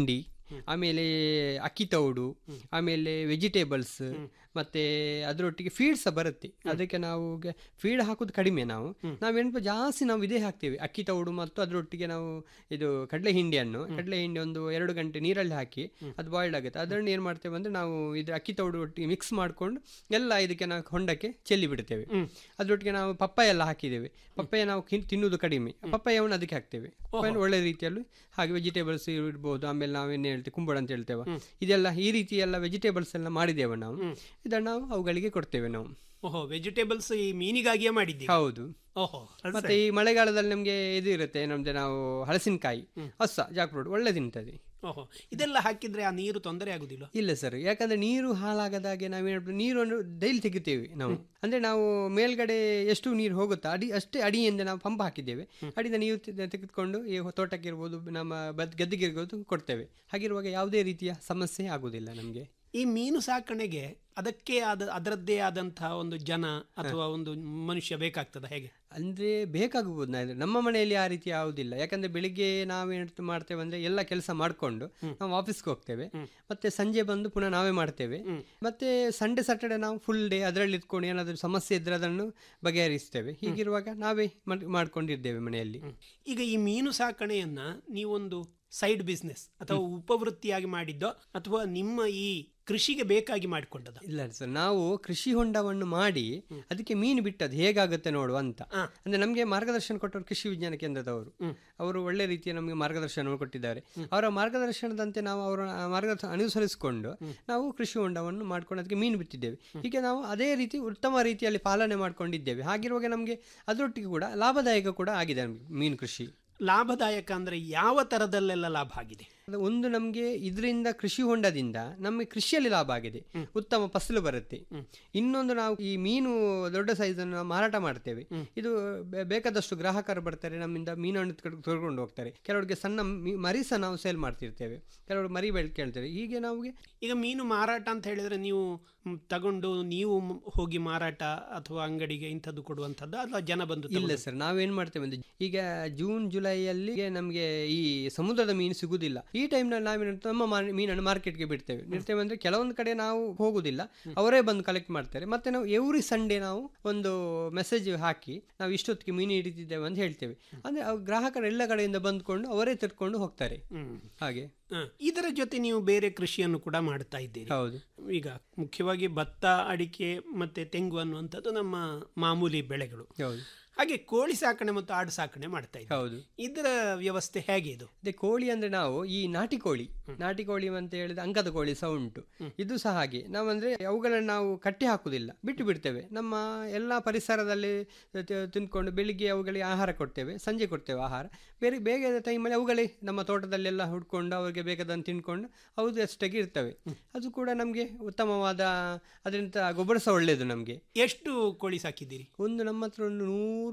ಆಮೇಲೆ ಅಕ್ಕಿ ತೌಡು ಆಮೇಲೆ ವೆಜಿಟೇಬಲ್ಸ್ ಮತ್ತೆ ಅದರೊಟ್ಟಿಗೆ ಫೀಡ್ ಸಹ ಬರುತ್ತೆ ಅದಕ್ಕೆ ನಾವು ಫೀಡ್ ಹಾಕೋದು ಕಡಿಮೆ ನಾವು ನಾವೇನಪ್ಪ ಜಾಸ್ತಿ ನಾವು ಇದೇ ಹಾಕ್ತೇವೆ ಅಕ್ಕಿ ತೌಡು ಮತ್ತು ಅದರೊಟ್ಟಿಗೆ ನಾವು ಇದು ಕಡಲೆ ಹಿಂಡಿಯನ್ನು ಕಡಲೆ ಹಿಂಡಿ ಒಂದು ಎರಡು ಗಂಟೆ ನೀರಲ್ಲಿ ಹಾಕಿ ಅದು ಬಾಯ್ಲ್ಡ್ ಆಗುತ್ತೆ ಅದನ್ನು ಏನು ಮಾಡ್ತೇವೆ ಅಂದ್ರೆ ನಾವು ಇದು ಅಕ್ಕಿ ತೌಡು ಒಟ್ಟಿಗೆ ಮಿಕ್ಸ್ ಮಾಡ್ಕೊಂಡು ಎಲ್ಲ ಇದಕ್ಕೆ ನಾವು ಹೊಂಡಕ್ಕೆ ಚೆಲ್ಲಿ ಬಿಡ್ತೇವೆ ಅದರೊಟ್ಟಿಗೆ ನಾವು ಪಪ್ಪಾಯ ಎಲ್ಲ ಹಾಕಿದ್ದೇವೆ ಪಪ್ಪಾಯ ನಾವು ಕಿನ್- ತಿನ್ನುವುದು ಕಡಿಮೆ ಪಪ್ಪಾಯವನ್ನು ಅದಕ್ಕೆ ಹಾಕ್ತೇವೆ ಪಪ್ಪಾಯನ್ನು ಒಳ್ಳೆ ರೀತಿಯಲ್ಲಿ ಹಾಗೆ ವೆಜಿಟೇಬಲ್ಸ್ ಇರ್ಬೋದು ಆಮೇಲೆ ನಾವೇನು ಹೇಳ್ತೇವೆ ಕುಂಬಳ ಅಂತ ಹೇಳ್ತೇವೆ ಇದೆಲ್ಲ ಈ ರೀತಿ ಎಲ್ಲ ವೆಜಿಟೇಬಲ್ಸ್ ಎಲ್ಲ ಮಾಡಿದ್ದೇವೆ ನಾವು ಇದನ್ನು ನಾವು ಅವುಗಳಿಗೆ ಕೊಡ್ತೇವೆ ನಾವು ಓಹೋ ವೆಜಿಟೇಬಲ್ಸ್ ಈ ಮೀನಿಗಾಗಿಯೇ ಮಾಡಿದ್ದೀವಿ ಹೌದು ಓಹೋ ಅದು ಮತ್ತೆ ಸರಿ. ಈ ಮಳೆಗಾಲದಲ್ಲಿ ನಮಗೆ ಇದು ಇರುತ್ತೆ ನಮ್ದು ನಾವು ಹಲಸಿನಕಾಯಿ ಹೊಸ ಜಾಕ್ಫ್ರೂಟ್ ಒಳ್ಳೆ ತಿಂತದೆ ಓಹೋ ಇದೆಲ್ಲ ಹಾಕಿದ್ರೆ ಆ ನೀರು ತೊಂದರೆ ಆಗುದಿಲ್ಲ ಇಲ್ಲ ಸರ್ ಯಾಕಂದ್ರೆ ನೀರು ಹಾಳಾಗದಾಗೆ ನಾವೇನು ನೀರನ್ನು ಡೈಲಿ ತೆಗಿತೇವೆ ನಾವು ಅಂದ್ರೆ ನಾವು ಮೇಲ್ಗಡೆ ಎಷ್ಟು ನೀರು ಹೋಗುತ್ತಾ ಅಡಿ ಅಷ್ಟೇ ಅಡಿಯಿಂದ ನಾವು ಪಂಪ್ ಹಾಕಿದ್ದೇವೆ ಅಡಿಯಿಂದ ನೀರು ತೆ- ತೆಗೆದುಕೊಂಡು ಈ ತೋಟಕ್ಕೆ ಇರ್ಬೋದು ನಮ್ಮ ಬದ್ ಗದ್ದೆಗೆ ಇರ್ಬೋದು ಕೊಡ್ತೇವೆ ಹಾಗಿರುವಾಗ ಯಾವುದೇ ರೀತಿಯ ಸಮಸ್ಯೆ ಆಗುದಿಲ್ಲ ನಮಗೆ ಈ ಮೀನು ಸಾಕಣೆಗೆ ಅದಕ್ಕೆ ಆದ ಅದರದ್ದೇ ಆದಂತಹ ಒಂದು ಜನ ಅಥವಾ ಒಂದು ಮನುಷ್ಯ ಬೇಕಾಗ್ತದ ಹೇಗೆ ಅಂದ್ರೆ ಬೇಕಾಗಬಹುದು ನಾ- ನಮ್ಮ ಮನೆಯಲ್ಲಿ ಆ ರೀತಿ ಯಾವುದಿಲ್ಲ ಯಾಕಂದ್ರೆ ಬೆಳಿಗ್ಗೆ ನಾವೇನು ಮಾಡ್ತೇವೆ ಅಂದ್ರೆ ಎಲ್ಲ ಕೆಲಸ ಮಾಡ್ಕೊಂಡು ನಾವು ಆಫೀಸ್ಗೆ ಹೋಗ್ತೇವೆ ಮತ್ತೆ ಸಂಜೆ ಬಂದು ಪುನಃ ನಾವೇ ಮಾಡ್ತೇವೆ ಮತ್ತೆ ಸಂಡೇ ಸಾಟರ್ಡೆ ನಾವು ಫುಲ್ ಡೇ ಅದರಲ್ಲಿ ಇಟ್ಕೊಂಡು ಏನಾದರೂ ಸಮಸ್ಯೆ ಇದ್ರೆ ಅದನ್ನು ಬಗೆಹರಿಸ್ತೇವೆ ಹೀಗಿರುವಾಗ ನಾವೇ ಮಾಡ್- ಮಾಡ್ಕೊಂಡಿದ್ದೇವೆ ಮನೆಯಲ್ಲಿ ಈಗ ಈ ಮೀನು ಸಾಕಣೆಯನ್ನ ನೀವೊಂದು ಸೈಡ್ ಬಿಸ್ನೆಸ್ ಅಥವಾ ಉಪವೃತ್ತಿಯಾಗಿ ಮಾಡಿದ್ದೋ ಅಥವಾ ನಿಮ್ಮ ಈ ಕೃಷಿಗೆ ಬೇಕಾಗಿ ಮಾಡಿಕೊಂಡದ ಇಲ್ಲ ಸರ್ ನಾವು ಕೃಷಿ ಹೊಂಡವನ್ನು ಮಾಡಿ ಅದಕ್ಕೆ ಮೀನು ಬಿಟ್ಟದ್ದು ಹೇಗಾಗುತ್ತೆ ನೋಡು ಅಂತ ಅಂದ್ರೆ ನಮಗೆ ಮಾರ್ಗದರ್ಶನ ಕೊಟ್ಟವರು ಕೃಷಿ ವಿಜ್ಞಾನ ಕೇಂದ್ರದವರು ಅವರು ಒಳ್ಳೆ ರೀತಿಯ ನಮಗೆ ಮಾರ್ಗದರ್ಶನ ಕೊಟ್ಟಿದ್ದಾರೆ ಅವರ ಮಾರ್ಗದರ್ಶನದಂತೆ ನಾವು ಅವರ ಮಾರ್ಗದರ್ಶನ ಅನುಸರಿಸಿಕೊಂಡು ನಾವು ಕೃಷಿ ಹೊಂಡವನ್ನು ಮಾಡ್ಕೊಂಡು ಅದಕ್ಕೆ ಮೀನು ಬಿಟ್ಟಿದ್ದೇವೆ ಹೀಗೆ ನಾವು ಅದೇ ರೀತಿ ಉತ್ತಮ ರೀತಿಯಲ್ಲಿ ಪಾಲನೆ ಮಾಡ್ಕೊಂಡಿದ್ದೇವೆ ಹಾಗಿರುವಾಗ ನಮಗೆ ಅದರೊಟ್ಟಿಗೆ ಕೂಡ ಲಾಭದಾಯಕ ಕೂಡ ಆಗಿದೆ ನಮಗೆ ಮೀನು ಕೃಷಿ ಲಾಭದಾಯಕ ಅಂದ್ರೆ ಯಾವ ತರದಲ್ಲೆಲ್ಲ ಲಾಭ ಆಗಿದೆ ಅದು ಒಂದು ನಮಗೆ ಇದರಿಂದ ಕೃಷಿ ಹೊಂಡದಿಂದ ನಮಗೆ ಕೃಷಿಯಲ್ಲಿ ಲಾಭ ಆಗಿದೆ ಉತ್ತಮ ಫಸಲು ಬರುತ್ತೆ ಇನ್ನೊಂದು ನಾವು ಈ ಮೀನು ದೊಡ್ಡ ಸೈಜ್ ಅನ್ನು ನಾವು ಮಾರಾಟ ಮಾಡ್ತೇವೆ ಇದು ಬೆ- ಬೇಕಾದಷ್ಟು ಗ್ರಾಹಕರು ಬರ್ತಾರೆ ನಮ್ಮಿಂದ ಮೀನನ್ನು ತೆಗೆದು- ತೆಗೆದುಕೊಂಡು ಹೋಗ್ತಾರೆ ಕೆಲವರಿಗೆ ಸಣ್ಣ ಮೀ- ಮರಿ ಸಹ ನಾವು ಸೇಲ್ ಮಾಡ್ತಿರ್ತೇವೆ ಕೆಲವರು ಮರಿ ಬೆಳ್ ಕೇಳ್ತಾರೆ ಹೀಗೆ ನಮಗೆ ಈಗ ಮೀನು ಮಾರಾಟ ಅಂತ ಹೇಳಿದ್ರೆ ನೀವು ಮ್, ತಗೊಂಡು ನೀವು ಮ್, ಹೋಗಿ ಮಾರಾಟ ಅಥವಾ ಅಂಗಡಿಗೆ ಇಂಥದ್ದು ಕೊಡುವಂಥದ್ದು ಅಥವಾ ಜನ ಬಂದು ಇಲ್ಲ ತಗೊಂಡು- ಸರ್ ನಾವೇನ್ ಮಾಡ್ತೇವೆ ಅಂದ್ರೆ ಈಗ ಜೂನ್ ಜುಲೈಯಲ್ಲಿ ನಮಗೆ ಈ ಸಮುದ್ರದ ಮೀನು ಸಿಗುದಿಲ್ಲ ಈ ಟೈಮ್ನಲ್ಲಿ ನಾವೇನು ನಮ್ಮ ಮಾ- ಮೀನನ್ನು ಮಾರ್ಕೆಟ್ಗೆ ಬಿಡ್ತೇವೆ ಬಿಡ್ತೇವೆ ಅಂದ್ರೆ ಕೆಲವೊಂದು ಕಡೆ ನಾವು ಹೋಗುದಿಲ್ಲ ಅವರೇ ಬಂದು ಕಲೆಕ್ಟ್ ಮಾಡ್ತಾರೆ ಮತ್ತೆ ನಾವು ಎವ್ರಿ ಸಂಡೇ ನಾವು ಒಂದು ಮೆಸೇಜ್ ಹಾಕಿ ನಾವು ಇಷ್ಟೊತ್ತಿಗೆ ಮೀನು ಹಿಡಿತಿದ್ದೇವೆ ಅಂತ ಹೇಳ್ತೇವೆ ಅಂದ್ರೆ ಅವ್ರು ಗ್ರಾಹಕರು ಎಲ್ಲ ಕಡೆಯಿಂದ ಬಂದ್ಕೊಂಡು ಅವರೇ ತೆಗೆದುಕೊಂಡು ಹೋಗ್ತಾರೆ ಹ್ಮ್. ಹಾಗೆ ಹ, ಇದರ ಜೊತೆ ನೀವು ಬೇರೆ ಕೃಷಿಯನ್ನು ಕೂಡ ಮಾಡ್ತಾ ಇದ್ದೀರಿ ಹೌದು ಈಗ ಮುಖ್ಯವಾಗಿ ಭತ್ತ ಅಡಿಕೆ ಮತ್ತೆ ತೆಂಗು ಅನ್ನುವಂಥದ್ದು ನಮ್ಮ ಮಾಮೂಲಿ ಬೆಳೆಗಳು ಹೌದು ಹಾಗೆ ಕೋಳಿ ಸಾಕಣೆ ಮತ್ತು ಆಡು ಸಾಕಣೆ ಮಾಡ್ತಾ ಇದ್ದೀವಿ ಹೌದು ಇದರ ವ್ಯವಸ್ಥೆ ಹೇಗೆ ಇದು ಅದೇ ಕೋಳಿ ಅಂದ್ರೆ ನಾವು ಈ ನಾಟಿ ಕೋಳಿ ನಾಟಿ ಕೋಳಿ ಅಂತ ಹೇಳಿದ್ರೆ ಅಂಕದ ಕೋಳಿ ಸಹ ಉಂಟು ಇದು ಸಹ ಹಾಗೆ ನಾವಂದ್ರೆ ಅವುಗಳನ್ನು ನಾವು ಕಟ್ಟಿ ಹಾಕುದಿಲ್ಲ ಬಿಟ್ಟು ಬಿಡ್ತೇವೆ ನಮ್ಮ ಎಲ್ಲ ಪರಿಸರದಲ್ಲಿ ತ- ತಿಂದ್ಕೊಂಡು ಬೆಳಿಗ್ಗೆ ಅವುಗಳಿಗೆ ಆಹಾರ ಕೊಡ್ತೇವೆ ಸಂಜೆ ಕೊಡ್ತೇವೆ ಆಹಾರ ಬೇರೆ ಬೇಗ ಟೈಮಲ್ಲಿ ಅವುಗಳೇ ನಮ್ಮ ತೋಟದಲ್ಲೆಲ್ಲ ಹುಡ್ಕೊಂಡು ಅವರಿಗೆ ಬೇಕಾದನ್ನು ತಿನ್ಕೊಂಡು ಹೌದು ಅಷ್ಟಾಗಿ ಇರ್ತವೆ ಅದು ಕೂಡ ನಮಗೆ ಉತ್ತಮವಾದ ಅದರಿಂದ ಗೊಬ್ಬರ ಸಹ ಒಳ್ಳೆಯದು ನಮಗೆ ಎಷ್ಟು ಕೋಳಿ ಸಾಕಿದ್ದೀರಿ ಒಂದು ನಮ್ಮ ಹತ್ರ ಒಂದು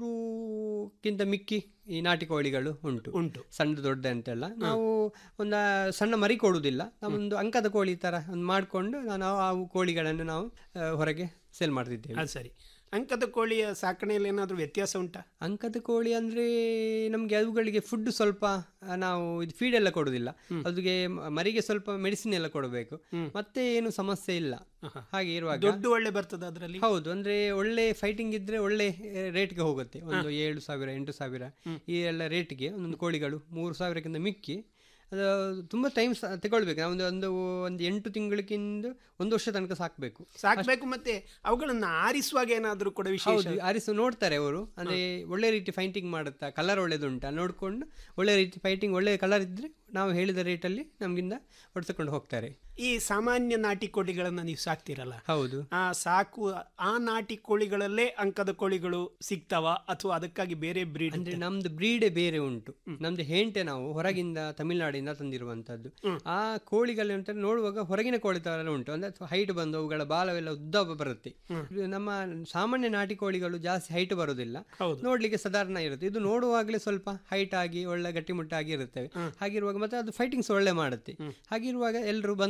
ನೂರುಕ್ಕಿಂತ ಮಿಕ್ಕಿ ಈ ನಾಟಿ ಕೋಳಿಗಳು ಉಂಟು ಉಂಟು ಸಣ್ಣ ದೊಡ್ಡ ಅಂತೆಲ್ಲ ನಾವು ಒಂದು ಸಣ್ಣ ಮರಿ ಕೊಡುವುದಿಲ್ಲ ನಾವೊಂದು ಅಂಕದ ಕೋಳಿ ತರ ಒಂದು ಮಾಡಿಕೊಂಡು ನಾನು ಆ ಕೋಳಿಗಳನ್ನು ನಾವು ಆ, ಹೊರಗೆ ಸೇಲ್ ಮಾಡ್ತಿದ್ದೇವೆ ಅದು ಸರಿ ಅಂಕದ ಕೋಳಿಯ ಸಾಕಣೆಯಲ್ಲಿ ಏನಾದರೂ ವ್ಯತ್ಯಾಸ ಉಂಟಾ ಅಂಕದ ಕೋಳಿ ಅಂದ್ರೆ ನಮಗೆ ಅವುಗಳಿಗೆ ಫುಡ್ ಸ್ವಲ್ಪ ಆ, ನಾವು ಇದು ಫೀಡ್ ಎಲ್ಲ ಕೊಡುದಿಲ್ಲ ಅದಕ್ಕೆ ಮ- ಮರಿಗೆ ಸ್ವಲ್ಪ ಮೆಡಿಸಿನ್ ಎಲ್ಲ ಕೊಡಬೇಕು ಮತ್ತೆ ಏನು ಸಮಸ್ಯೆ ಇಲ್ಲ ಹಾಗೆ ಇರುವಾಗ ದೊಡ್ಡ ಒಳ್ಳೆ ಬರ್ತದೆ ಅದರಲ್ಲಿ ಹೌದು ಅಂದ್ರೆ ಒಳ್ಳೆ ಫೈಟಿಂಗ್ ಇದ್ರೆ ಒಳ್ಳೆ ರೇಟ್ಗೆ ಹೋಗುತ್ತೆ ಒಂದು ಏಳು ಸಾವಿರ ಎಂಟು ಸಾವಿರ ಈ ಎಲ್ಲ ರೇಟ್ಗೆ ಒಂದೊಂದು ಕೋಳಿಗಳು ಮೂರು ಸಾವಿರಕ್ಕಿಂತ ಮಿಕ್ಕಿ ಅದು ತುಂಬ ಟೈಮ್ ತಗೊಳ್ಬೇಕು ನಾವು ಒಂದು ಒಂದು ಒಂದು ಎಂಟು ತಿಂಗಳಿಗಿಂದ ಒಂದು ವರ್ಷ ತನಕ ಸಾಕಬೇಕು ಸಾಕ್ಬೇಕು ಮತ್ತೆ ಅವುಗಳನ್ನ ಆರಿಸುವಾಗ ಏನಾದರೂ ಕೂಡ ವಿಶೇಷ ಹೌದು ಆರಿಸು ನೋಡ್ತಾರೆ ಅವರು ಅಂದ್ರೆ ಒಳ್ಳೆ ರೀತಿ ಫೈಟಿಂಗ್ ಮಾಡುತ್ತಾ ಕಲರ್ ಒಳ್ಳೇದುಂಟಾ ನೋಡ್ಕೊಂಡು ಒಳ್ಳೆ ರೀತಿ ಫೈಟಿಂಗ್ ಒಳ್ಳೆ ಕಲರ್ ಇದ್ರೆ ನಾವು ಹೇಳಿದ ರೇಟಲ್ಲಿ ನಮ್ಗಿಂದ ಹೊಡ್ತಕೊಂಡು ಹೋಗ್ತಾರೆ ಈ ಸಾಮಾನ್ಯ ನಾಟಿ ಕೋಳಿಗಳನ್ನ ನೀವು ಸಾಕ್ತಿರಲ್ಲ ಹೌದು ಆ ಸಾಕು ಆ ನಾಟಿ ಕೋಳಿಗಳಲ್ಲೇ ಅಂಕದ ಕೋಳಿಗಳು ಸಿಗ್ತಾವ ಅಥವಾ ಅದಕ್ಕಾಗಿ ಬೇರೆ ಬ್ರೀಡ್ ಅಂದ್ರೆ ನಮ್ದು ಬ್ರೀಡೇ ಬೇರೆ ಉಂಟು ನಮ್ದು ಹೆಂಟೆ ನಾವು ಹೊರಗಿಂದ ತಮಿಳುನಾಡಿಂದ ತಂದಿರುವಂತದ್ದು ಆ ಕೋಳಿಗಳು ಅಂತ ನೋಡುವಾಗ ಹೊರಗಿನ ಕೋಳಿ ತರ ಉಂಟು ಅಂದ್ರೆ ಹೈಟ್ ಬಂದು ಅವುಗಳ ಬಾಲವೆಲ್ಲ ಉದ್ದ ಬರುತ್ತೆ ಇದು ನಮ್ಮ ಸಾಮಾನ್ಯ ನಾಟಿ ಕೋಳಿಗಳು ಜಾಸ್ತಿ ಹೈಟ್ ಬರುವುದಿಲ್ಲ ನೋಡ್ಲಿಕ್ಕೆ ಸಾಧಾರಣ ಇರುತ್ತೆ ಇದು ನೋಡುವಾಗಲೇ ಸ್ವಲ್ಪ ಹೈಟ್ ಆಗಿ ಒಳ್ಳೆ ಗಟ್ಟಿಮುಟ್ಟಾಗಿ ಇರುತ್ತವೆ ಹಾಗಿರುವಾಗ ಮತ್ತೆ ಅದು ಫೈಟಿಂಗ್ಸ್ ಒಳ್ಳೆ ಮಾಡುತ್ತೆ ಹಾಗಿರುವಾಗ ಎಲ್ಲರೂ ಬಂದು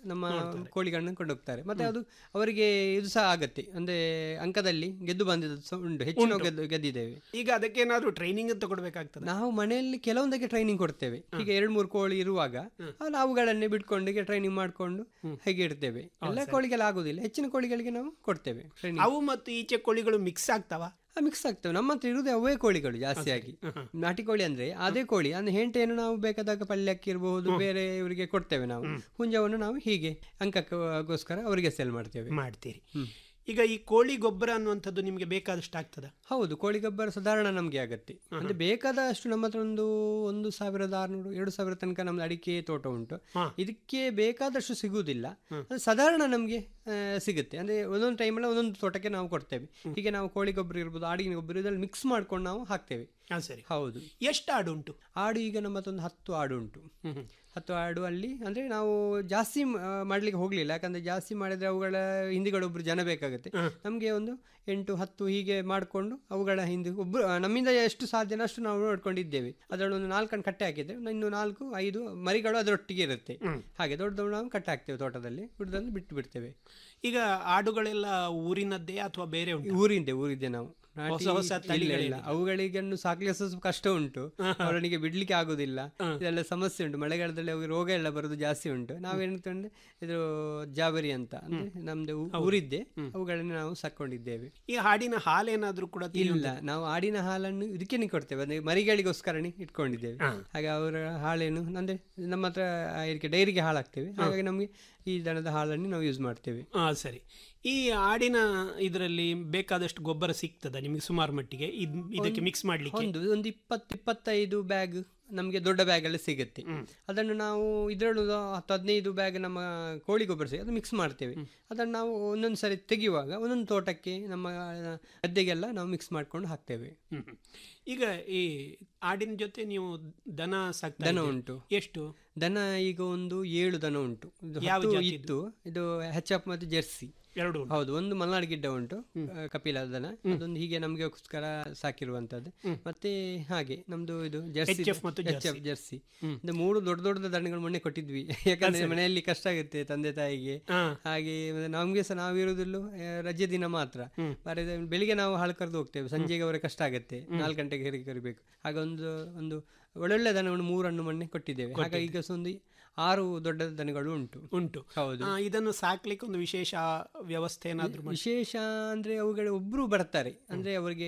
ನಮ್ಮ ನೋಡ್ತಾರೆ. ಕೋಳಿಗಳನ್ನು ಕೊಂಡೋಗ್ತಾರೆ ಮತ್ತೆ ಅದು ಅವರಿಗೆ ಇದು ಸಹ ಆಗತ್ತೆ ಅಂದ್ರೆ ಅಂಕದಲ್ಲಿ ಗೆದ್ದು ಬಂದಿದ್ದು ಸಹ ಉಂಟು ಹೆಚ್ಚಿನ ಉಂಟು. ಗೆದ್ದು ಗೆದ್ದಿದ್ದೇವೆ ಈಗ ಅದಕ್ಕೆ ಏನಾದ್ರು ಟ್ರೈನಿಂಗ್ ತಗೊಳ್ಬೇಕಾಗ್ತದೆ ನಾವು ಮನೆಯಲ್ಲಿ ಕೆಲವೊಂದಕ್ಕೆ ಟ್ರೈನಿಂಗ್ ಕೊಡ್ತೇವೆ ಈಗ ಎರಡು ಮೂರು ಕೋಳಿ ಇರುವಾಗ ಅಲ್ಲಿ ಅವುಗಳನ್ನೇ ಬಿಟ್ಕೊಂಡು ಈಗ ಟ್ರೈನಿಂಗ್ ಮಾಡಿಕೊಂಡು ಹೇಗೆ ಇಡ್ತೇವೆ ಎಲ್ಲ ಸರಿ. ಕೋಳಿಗೆಲ್ಲ ಆಗುದಿಲ್ಲ ಹೆಚ್ಚಿನ ಕೋಳಿಗಳಿಗೆ ನಾವು ಕೊಡ್ತೇವೆ ಟ್ರೈನಿಂಗ್ ಅವು ಮತ್ತು ಈಚೆ ಕೋಳಿಗಳು ಮಿಕ್ಸ್ ಆಗ್ತಾವ ಮಿಕ್ಸ್ ಆಗ್ತವೆ ನಮ್ಮ ಹತ್ರ ಇರುವುದೇ ಅವೇ ಕೋಳಿಗಳು ಜಾಸ್ತಿಯಾಗಿ ನಾಟಿ ಕೋಳಿ ಅಂದ್ರೆ ಅದೇ ಕೋಳಿ ಅಂದ್ರೆ ಹೆಂಟೆಯನ್ನು ನಾವು ಬೇಕಾದಾಗ ಪಲ್ಯಕ್ಕೆ ಇರಬಹುದು ಬೇರೆ ಇವರಿಗೆ ಕೊಡ್ತೇವೆ ನಾವು ಹುಂಜವನ್ನು ನಾವು ಹೀಗೆ ಅಂಕಕ್ಕೋಸ್ಕರ ಅವರಿಗೆ ಸೆಲ್ ಮಾಡ್ತೇವೆ ಮಾಡ್ತೀರಿ ಈಗ ಈ ಕೋಳಿ ಗೊಬ್ಬರ ಅನ್ನುವಂಥದ್ದು ನಿಮಗೆ ಬೇಕಾದಷ್ಟು ಆಗ್ತದ ಹೌದು ಕೋಳಿ ಗೊಬ್ಬರ ಸಾಧಾರಣ ನಮಗೆ ಆಗತ್ತೆ ಅಂದ್ರೆ ಬೇಕಾದಷ್ಟು ನಮ್ಮ ಹತ್ರ ಒಂದು ಒಂದು ಸಾವಿರದ ಆರುನೂರು ಎರಡು ಸಾವಿರ ತನಕ ನಮ್ದು ಅಡಿಕೆ ತೋಟ ಉಂಟು ಇದಕ್ಕೆ ಬೇಕಾದಷ್ಟು ಸಿಗುವುದಿಲ್ಲ ಅದು ಸಾಧಾರಣ ನಮಗೆ ಸಿಗುತ್ತೆ ಅಂದ್ರೆ ಒಂದೊಂದು ಟೈಮಲ್ಲಿ ಒಂದೊಂದು ತೋಟಕ್ಕೆ ನಾವು ಕೊಡ್ತೇವೆ ಹೀಗೆ ನಾವು ಕೋಳಿ ಗೊಬ್ಬರ ಇರ್ಬೋದು ಆಡಿನ ಗೊಬ್ಬರ ಇದರಲ್ಲಿ ಮಿಕ್ಸ್ ಮಾಡ್ಕೊಂಡು ನಾವು ಹಾಕ್ತೇವೆ ಹಾ ಸರಿ ಹೌದು ಎಷ್ಟು ಆಡು ಉಂಟು ಆಡು ಈಗ ನಮ್ಮ ಹತ್ರ ಒಂದು ಹತ್ತು ಆಡು ಉಂಟು ಹತ್ತು ಆಡು ಅಲ್ಲಿ ಅಂದ್ರೆ ನಾವು ಜಾಸ್ತಿ ಆ, ಮಾಡ್ಲಿಕ್ಕೆ ಹೋಗ್ಲಿಲ್ಲ ಯಾಕಂದ್ರೆ ಜಾಸ್ತಿ ಮಾಡಿದ್ರೆ ಅವುಗಳ ಹಿಂದಿಗಳೊಬ್ರು ಜನ ಬೇಕಾಗುತ್ತೆ ನಮಗೆ ಒಂದು ಎಂಟು ಹತ್ತು ಹೀಗೆ ಮಾಡಿಕೊಂಡು ಅವುಗಳ ಹಿಂದೆ ಒಬ್ರು ಆ, ನಮ್ಮಿಂದ ಎಷ್ಟು ಸಾಧ್ಯನೋ ಅಷ್ಟು ನಾವು ನೋಡ್ಕೊಂಡಿದ್ದೇವೆ ಅದರಲ್ಲಿ ಒಂದು ನಾಲ್ಕನ್ನು ಕಟ್ಟೆ ಹಾಕಿದ್ದೇವೆ ಇನ್ನು ನಾಲ್ಕು ಐದು ಮರಿಗಳು ಅದರೊಟ್ಟಿಗೆ ಇರುತ್ತೆ ಹಾಗೆ ದೊಡ್ಡ ದೊಡ್ಡ ನಾವು ಕಟ್ಟೆ ಹಾಕ್ತೇವೆ ತೋಟದಲ್ಲಿ ಬಿಡದಲ್ಲಿ ಬಿಟ್ಟು ಬಿಡ್ತೇವೆ ಈಗ ಆಡುಗಳೆಲ್ಲ ಊರಿನದ್ದೇ ಅಥವಾ ಬೇರೆ ಉಂಟು ಊರಿಂದೆ ಊರಿದ್ದೆ ನಾವು ನಾಟಿ- ಹೊಸ ಹೊಸ ಇಲ್ಲ, ಇಲ್ಲ. ತಳಿಗಳೇನಿದೆ? ಅವುಗಳಿಗನ್ನು ಸಾಕ್ಲಿಕ್ಕೆ ಸ್ವಲ್ಪ ಕಷ್ಟ ಉಂಟು ಅವರನಿಗೆ ಬಿಡ್ಲಿಕ್ಕೆ ಆಗುದಿಲ್ಲ ಇದೆಲ್ಲ ಸಮಸ್ಯೆ ಉಂಟು ಮಳೆಗಾಲದಲ್ಲಿ ಅವು ರೋಗ ಎಲ್ಲ ಬರೋದು ಜಾಸ್ತಿ ಉಂಟು ನಾವೇನಂತಂದ್ರೆ ಇದು ಜಾಬರಿ ಅಂತ ಅಂದ್ರೆ ನಮ್ದು ಊ- ಊರಿದ್ದೆ ಅವುಗಳನ್ನು ನಾವು ಸಾಕೊಂಡಿದ್ದೇವೆ ಈ ಹಾಡಿನ ಹಾಲೇನಾದ್ರೂ ಕೂಡ ಇಲ್ಲ ನಾವು ಆಡಿನ ಹಾಲನ್ನು ಇದಕ್ಕೆ ಕೊಡ್ತೇವೆ ಅಂದ್ರೆ ಮರಿಗಳಿಗೋಸ್ಕರನೇ ಇಟ್ಕೊಂಡಿದ್ದೇವೆ ಹಾಗೆ ಅವರ ಹಾಳೇನು ಅಂದ್ರೆ ನಮ್ಮ ಹತ್ರ ಇದಕ್ಕೆ ಡೈರಿಗೆ ಹಾಳಾಗ್ತೇವೆ ಹಾಗಾಗಿ ನಮಗೆ ಈ ದನದ ಹಾಲನ್ನು ನಾವು ಯೂಸ್ ಮಾಡ್ತೇವೆ ಹಾ ಸರಿ ಈ ಆಡಿನ ಇದರಲ್ಲಿ ಬೇಕಾದಷ್ಟು ಗೊಬ್ಬರ ಸಿಗ್ತದ ನಿಮಗೆ ಸುಮಾರು ಮಟ್ಟಿಗೆ ಇದ್- ಇದಕ್ಕೆ ಮಿಕ್ಸ್ ಮಾಡ್ಲಿಕ್ಕೆ ಒಂದು ಒಂದು ಇಪ್ಪತ್ತು ಇಪ್ಪತ್ತೈದು ಬ್ಯಾಗ್ ನಮಗೆ ದೊಡ್ಡ ಬ್ಯಾಗ್ ಎಲ್ಲ ಸಿಗುತ್ತೆ ಅದನ್ನು ನಾವು ಇದರಲ್ಲೂ ಹತ್ತು ಹದಿನೈದು ಬ್ಯಾಗ್ ನಮ್ಮ ಕೋಳಿ ಗೊಬ್ಬರ ಸಿಗುತ್ತೆ ಅದು ಮಿಕ್ಸ್ ಮಾಡ್ತೇವೆ ಅದನ್ನು ನಾವು ಒಂದೊಂದು ಸರಿ ತೆಗೆಯುವಾಗ ಒಂದೊಂದು ತೋಟಕ್ಕೆ ನಮ್ಮ ಗದ್ದೆಗೆಲ್ಲ ನಾವು ಮಿಕ್ಸ್ ಮಾಡ್ಕೊಂಡು ಹಾಕ್ತೇವೆ ಹ್ಮ್. ಈಗ ಈ ಆಡಿನ ಜೊತೆ ನೀವು ದನ ಸಾಕ್ತಾ ದನ ಇದ್ದೀರಿ. ಉಂಟು ಎಷ್ಟು ದನ ಈಗ ಒಂದು ಏಳು ದನ ಉಂಟು ಇದು ಯಾವ ಹತ್ತು ಜಾತಿದು? ಇತ್ತು ಇದು ಹೆಚ್ ಎಫ್ ಮತ್ತು ಜೆರ್ಸಿ ಎರಡು ಹೌದು ಒಂದು ಮಲ್ನಾಡ್ ಗಿಡ್ಡ ಉಂಟು ಆ, ಕಪಿಲ ದನ ಅದೊಂದು ಹೀಗೆ ನಮಗೋಸ್ಕರ ಸಾಕಿರುವಂತದ್ದು ಮತ್ತೆ ಹಾಗೆ ನಮ್ದು ಇದು ಜರ್ಸಿ HF ಮತ್ತು HF ಜರ್ಸಿ. ಜರ್ಸಿ ಇದು ಮೂರು ದೊಡ್ಡ ದೊಡ್ಡ ದನಗಳು ಮೊನ್ನೆ ಕೊಟ್ಟಿದ್ವಿ ಯಾಕಂದ್ರೆ ಸರಿ. ಮನೆಯಲ್ಲಿ ಕಷ್ಟ ಆಗುತ್ತೆ ತಂದೆ ತಾಯಿಗೆ ಹಾಗೆ ಮತ್ತೆ ನಮ್ಗೆ ಸಹ ನಾವಿರುವುದಿಲ್ಲ ರಜೆ ದಿನ ಮಾತ್ರ ಬಾರಿ ಬೆಳಿಗ್ಗೆ ನಾವು ಹಾಳು ಕರೆದು ಹೋಗ್ತೇವೆ ಸಂಜೆಗೆ ಅವರ ಕಷ್ಟ ಆಗುತ್ತೆ ನಾಲ್ಕು ಗಂಟೆಗೆ ಹೆರಿಗೆ ಕರಿಬೇಕು ಹಾಗೆ ಒಂದು ಒಂದು ಒಳ್ಳೊಳ್ಳೆ ದನವನ್ನು ಮೂರನ್ನು ಮೊನ್ನೆ ಕೊಟ್ಟಿದ್ದೇವೆ ಹಾಗಾಗಿ ಈಗ ಸಹ ಒಂದು ಆರು ದೊಡ್ಡ ದನಗಳು ಉಂಟು ಉಂಟು ಹೌದು ಆ, ಇದನ್ನು ಸಾಕ್ಲಿಕ್ಕೆ ಒಂದು ವಿಶೇಷ ವ್ಯವಸ್ಥೆ ಏನಾದ್ರೂ ಮಾಡಿ- ವಿಶೇಷ ಅಂದ್ರೆ ಅವುಗಳು ಒಬ್ರು ಬರ್ತಾರೆ ಅಂದ್ರೆ ಅವರಿಗೆ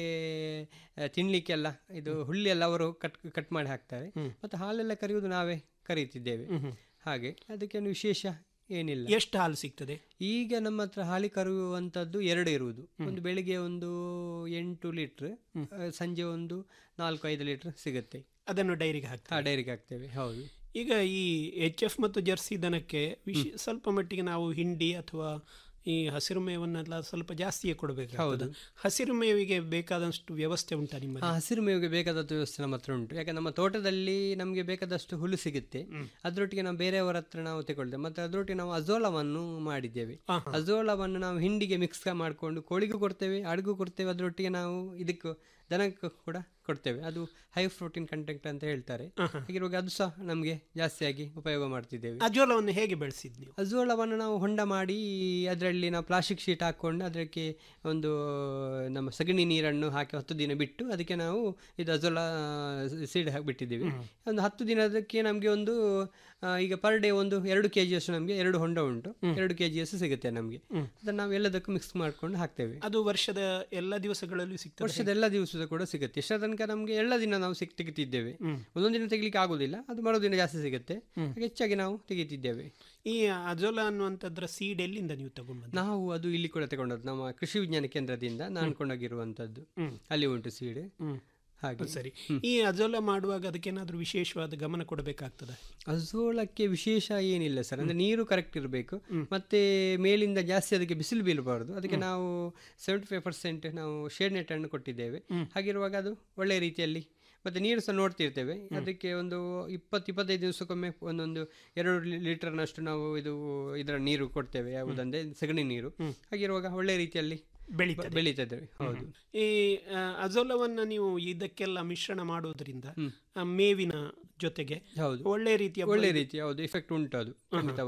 ಆ, ತಿನ್ಲಿಕ್ಕೆಲ್ಲ ಇದು ಹುಲ್ಲು ಎಲ್ಲ ಅವರು ಕಟ್ ಕಟ್ ಮಾಡಿ ಹಾಕ್ತಾರೆ ಮತ್ತೆ ಹಾಲೆಲ್ಲ ಕರೆಯುವುದು ನಾವೇ ಕರೀತಿದ್ದೇವೆ ಹಾಗೆ ಅದಕ್ಕೇನು ವಿಶೇಷ ಏನಿಲ್ಲ ಎಷ್ಟು ಹಾಲು ಸಿಗ್ತದೆ ಈಗ ನಮ್ಮ ಹತ್ರ ಹಾಲಿ ಕರೆಯುವಂಥದ್ದು ಎರಡು ಇರುವುದು ಒಂದು ಬೆಳಿಗ್ಗೆ ಒಂದು ಎಂಟು ಲೀಟ್ರ್ ಸಂಜೆ ಒಂದು ನಾಲ್ಕು ಐದು ಲೀಟ್ರ್ ಸಿಗುತ್ತೆ ಅದನ್ನು ಡೈರಿಗೆ ಹಾಕ್ತಾರೆ ಹಾ ಡೈರಿಗೆ ಹಾಕ್ತೇವೆ ಹೌದು ಈಗ ಈ ಎಚ್ ಎಫ್ ಮತ್ತು ಜರ್ಸಿ ದನಕ್ಕೆ ವಿಶ್ ಸ್ವಲ್ಪ ಮಟ್ಟಿಗೆ ನಾವು ಹಿಂಡಿ ಅಥವಾ ಈ ಹಸಿರು ಮೇವನ್ನೆಲ್ಲ ಸ್ವಲ್ಪ ಜಾಸ್ತಿಯೇ ಕೊಡಬೇಕು ಹೌದು. ಹಸಿರು ಮೇವಿಗೆ ಬೇಕಾದಷ್ಟು ವ್ಯವಸ್ಥೆ ಉಂಟಾ ನಿಮ್ಮ ಆ ಹಸಿರು ಮೇವಿಗೆ ಬೇಕಾದದ್ದು ವ್ಯವಸ್ಥೆ ನಮ್ಮ ಹತ್ರ ಉಂಟು ಯಾಕೆ ನಮ್ಮ ತೋಟದಲ್ಲಿ ನಮಗೆ ಬೇಕಾದಷ್ಟು ಹುಲ್ಲು ಸಿಗುತ್ತೆ ಅದರೊಟ್ಟಿಗೆ ನಾವು ಬೇರೆಯವರ ಹತ್ರ ನಾವು ತಗೊಳ್ತೇವೆ ಮತ್ತೆ ಅದರೊಟ್ಟಿಗೆ ನಾವು ಅಜೋಲವನ್ನು ಮಾಡಿದ್ದೇವೆ ಅಜೋಲವನ್ನು ನಾವು ಹಿಂಡಿಗೆ ಮಿಕ್ಸ್ ಮಾಡಿಕೊಂಡು ಕೋಳಿಗೂ ಕೊಡ್ತೇವೆ ಅಡುಗೂ ಕೊಡ್ತೇವೆ ಅದರೊಟ್ಟಿಗೆ ನಾವು ಇದಕ್ಕೂ ದನಕ್ಕೂ ಕೂಡ ಕೊಡ್ತೇವೆ ಅದು ಹೈ ಪ್ರೋಟೀನ್ ಕಂಟೆಂಟ್ ಅಂತ ಹೇಳ್ತಾರೆ ಹಾಗಿರುವಾಗ ಅದು ಸಹ ನಮಗೆ ಜಾಸ್ತಿಯಾಗಿ ಉಪಯೋಗ ಮಾಡ್ತಿದ್ದೇವೆ ಅಜೋಲವನ್ನು ಹೇಗೆ ಬೆಳೆಸಿದ್ ನೀವು ಅಜೋಲವನ್ನು ನಾವು ಹೊಂಡ ಮಾಡಿ ಅದರಲ್ಲಿ ನಾವು ಪ್ಲಾಸ್ಟಿಕ್ ಶೀಟ್ ಹಾಕ್ಕೊಂಡು ಅದಕ್ಕೆ ಒಂದು ನಮ್ಮ ಸಗಣಿ ನೀರನ್ನು ಹಾಕಿ ಹತ್ತು ದಿನ ಬಿಟ್ಟು ಅದಕ್ಕೆ ನಾವು ಇದು ಅಜೋಲ ಸೀಡ್ ಹಾಕಿಬಿಟ್ಟಿದ್ದೀವಿ ಒಂದು ಹತ್ತು ದಿನದಕ್ಕೆ ನಮಗೆ ಒಂದು ಆ, ಈಗ ಪರ್ ಡೇ ಒಂದು ಎರಡು ಕೆ ಜಿಯಷ್ಟು ನಮಗೆ ಎರಡು ಹೊಂಡ ಉಂಟು ಎರಡು ಕೆ ಜಿಯಷ್ಟು ಸಿಗುತ್ತೆ ನಮಗೆ ಅದನ್ನು ನಾವು ಎಲ್ಲದಕ್ಕೂ ಮಿಕ್ಸ್ ಮಾಡ್ಕೊಂಡು ಹಾಕ್ತೇವೆ ಅದು ವರ್ಷದ ಎಲ್ಲ ದಿವಸಗಳಲ್ಲೂ ಸಿಗ್ತದೆ ವರ್ಷದ ಎಲ್ಲ ದಿವಸದ ಕೂಡ ಸಿಗುತ್ತೆ ಇಷ್ಟ ತನಕ ನಮಗೆ ಎಲ್ಲ ದಿನ ನಾವು ಸಿಕ್ ತೆಗಿತಿದ್ದೇವೆ ಒಂದೊಂದು ದಿನ ತೆಗಿಲಿಕ್ಕೆ ಆಗುದಿಲ್ಲ ಅದು ಮರುದಿನ ಜಾಸ್ತಿ ಸಿಗುತ್ತೆ ಹಾಗೆ ಹೆಚ್ಚಾಗಿ ನಾವು ತೆಗಿತಿದ್ದೇವೆ ಈ ಅಜೋಲ ಅನ್ನುವಂಥದ್ರ ಸೀಡ್ ಎಲ್ಲಿಂದ ನೀವು ತಗೊಂಡ್ಬಂದ ನಾವು ಅದು ಇಲ್ಲಿ ಕೂಡ ತಗೊಂಡದ್ದು ನಮ್ಮ ಕೃಷಿ ವಿಜ್ಞಾನ ಕೇಂದ್ರದಿಂದ ನಾನು ಕೊಂಡೋಗಿರುವಂತದ್ದು ಅಲ್ಲಿ ಉಂಟು ಸೀಡ್ ಹಾಗೆ ಸರಿ ಈ ಅಜೋಲ ಮಾಡುವಾಗ ಅದಕ್ಕೇನಾದ್ರೂ ವಿಶೇಷವಾದ ಗಮನ ಕೊಡಬೇಕಾಗ್ತದೆ ಅಜೋಳಕ್ಕೆ ವಿಶೇಷ ಏನಿಲ್ಲ ಸರ್ ಅಂದ್ರೆ ನೀರು ಕರೆಕ್ಟ್ ಇರಬೇಕು ಮತ್ತೆ ಮೇಲಿಂದ ಜಾಸ್ತಿ ಅದಕ್ಕೆ ಬಿಸಿಲು ಬೀಳಬಾರ್ದು ಅದಕ್ಕೆ ನಾವು ಸೆವೆಂಟಿ ಫೈವ್ ಪರ್ಸೆಂಟ್ ನಾವು ಶೇಡ್ ನೆಟ್ ಅನ್ನು ಕೊಟ್ಟಿದ್ದೇವೆ ಹಾಗಿರುವಾಗ ಅದು ಒಳ್ಳೆಯ ರೀತಿಯಲ್ಲಿ ಮತ್ತೆ ನೀರು ಸಹ ನೋಡ್ತಿರ್ತೇವೆ ಅದಕ್ಕೆ ಒಂದು ಇಪ್ಪತ್ತು ಇಪ್ಪತ್ತೈದು ದಿವಸಕ್ಕೊಮ್ಮೆ ಒಂದೊಂದು ಎರಡು ಲೀಟರ್ನಷ್ಟು ನಾವು ಇದು ಇದರ ನೀರು ಕೊಡ್ತೇವೆ ಯಾವುದಂದ್ರೆ ಸಗಣಿ ನೀರು ಹಾಗಿರುವಾಗ ಒಳ್ಳೆಯ ರೀತಿಯಲ್ಲಿ ಬೆಳೀತದೆ. ಬೆಳೀತದೆ ಹೌದು ಈ ಆ, ಅಜೋಲವನ್ನ ನೀವು ಇದಕ್ಕೆಲ್ಲ ಮಿಶ್ರಣ ಮಾಡೋದ್ರಿಂದ ಆ, ಮೇವಿನ ಜೊತೆಗೆ ಹೌದು ಒಳ್ಳೆ ರೀತಿಯ ಒಳ್ಳೆ ರೀತಿ ಹೌದು ಎಫೆಕ್ಟ್ ಉಂಟು ಅದು ಖಂಡಿತವಾಗಿಯೂ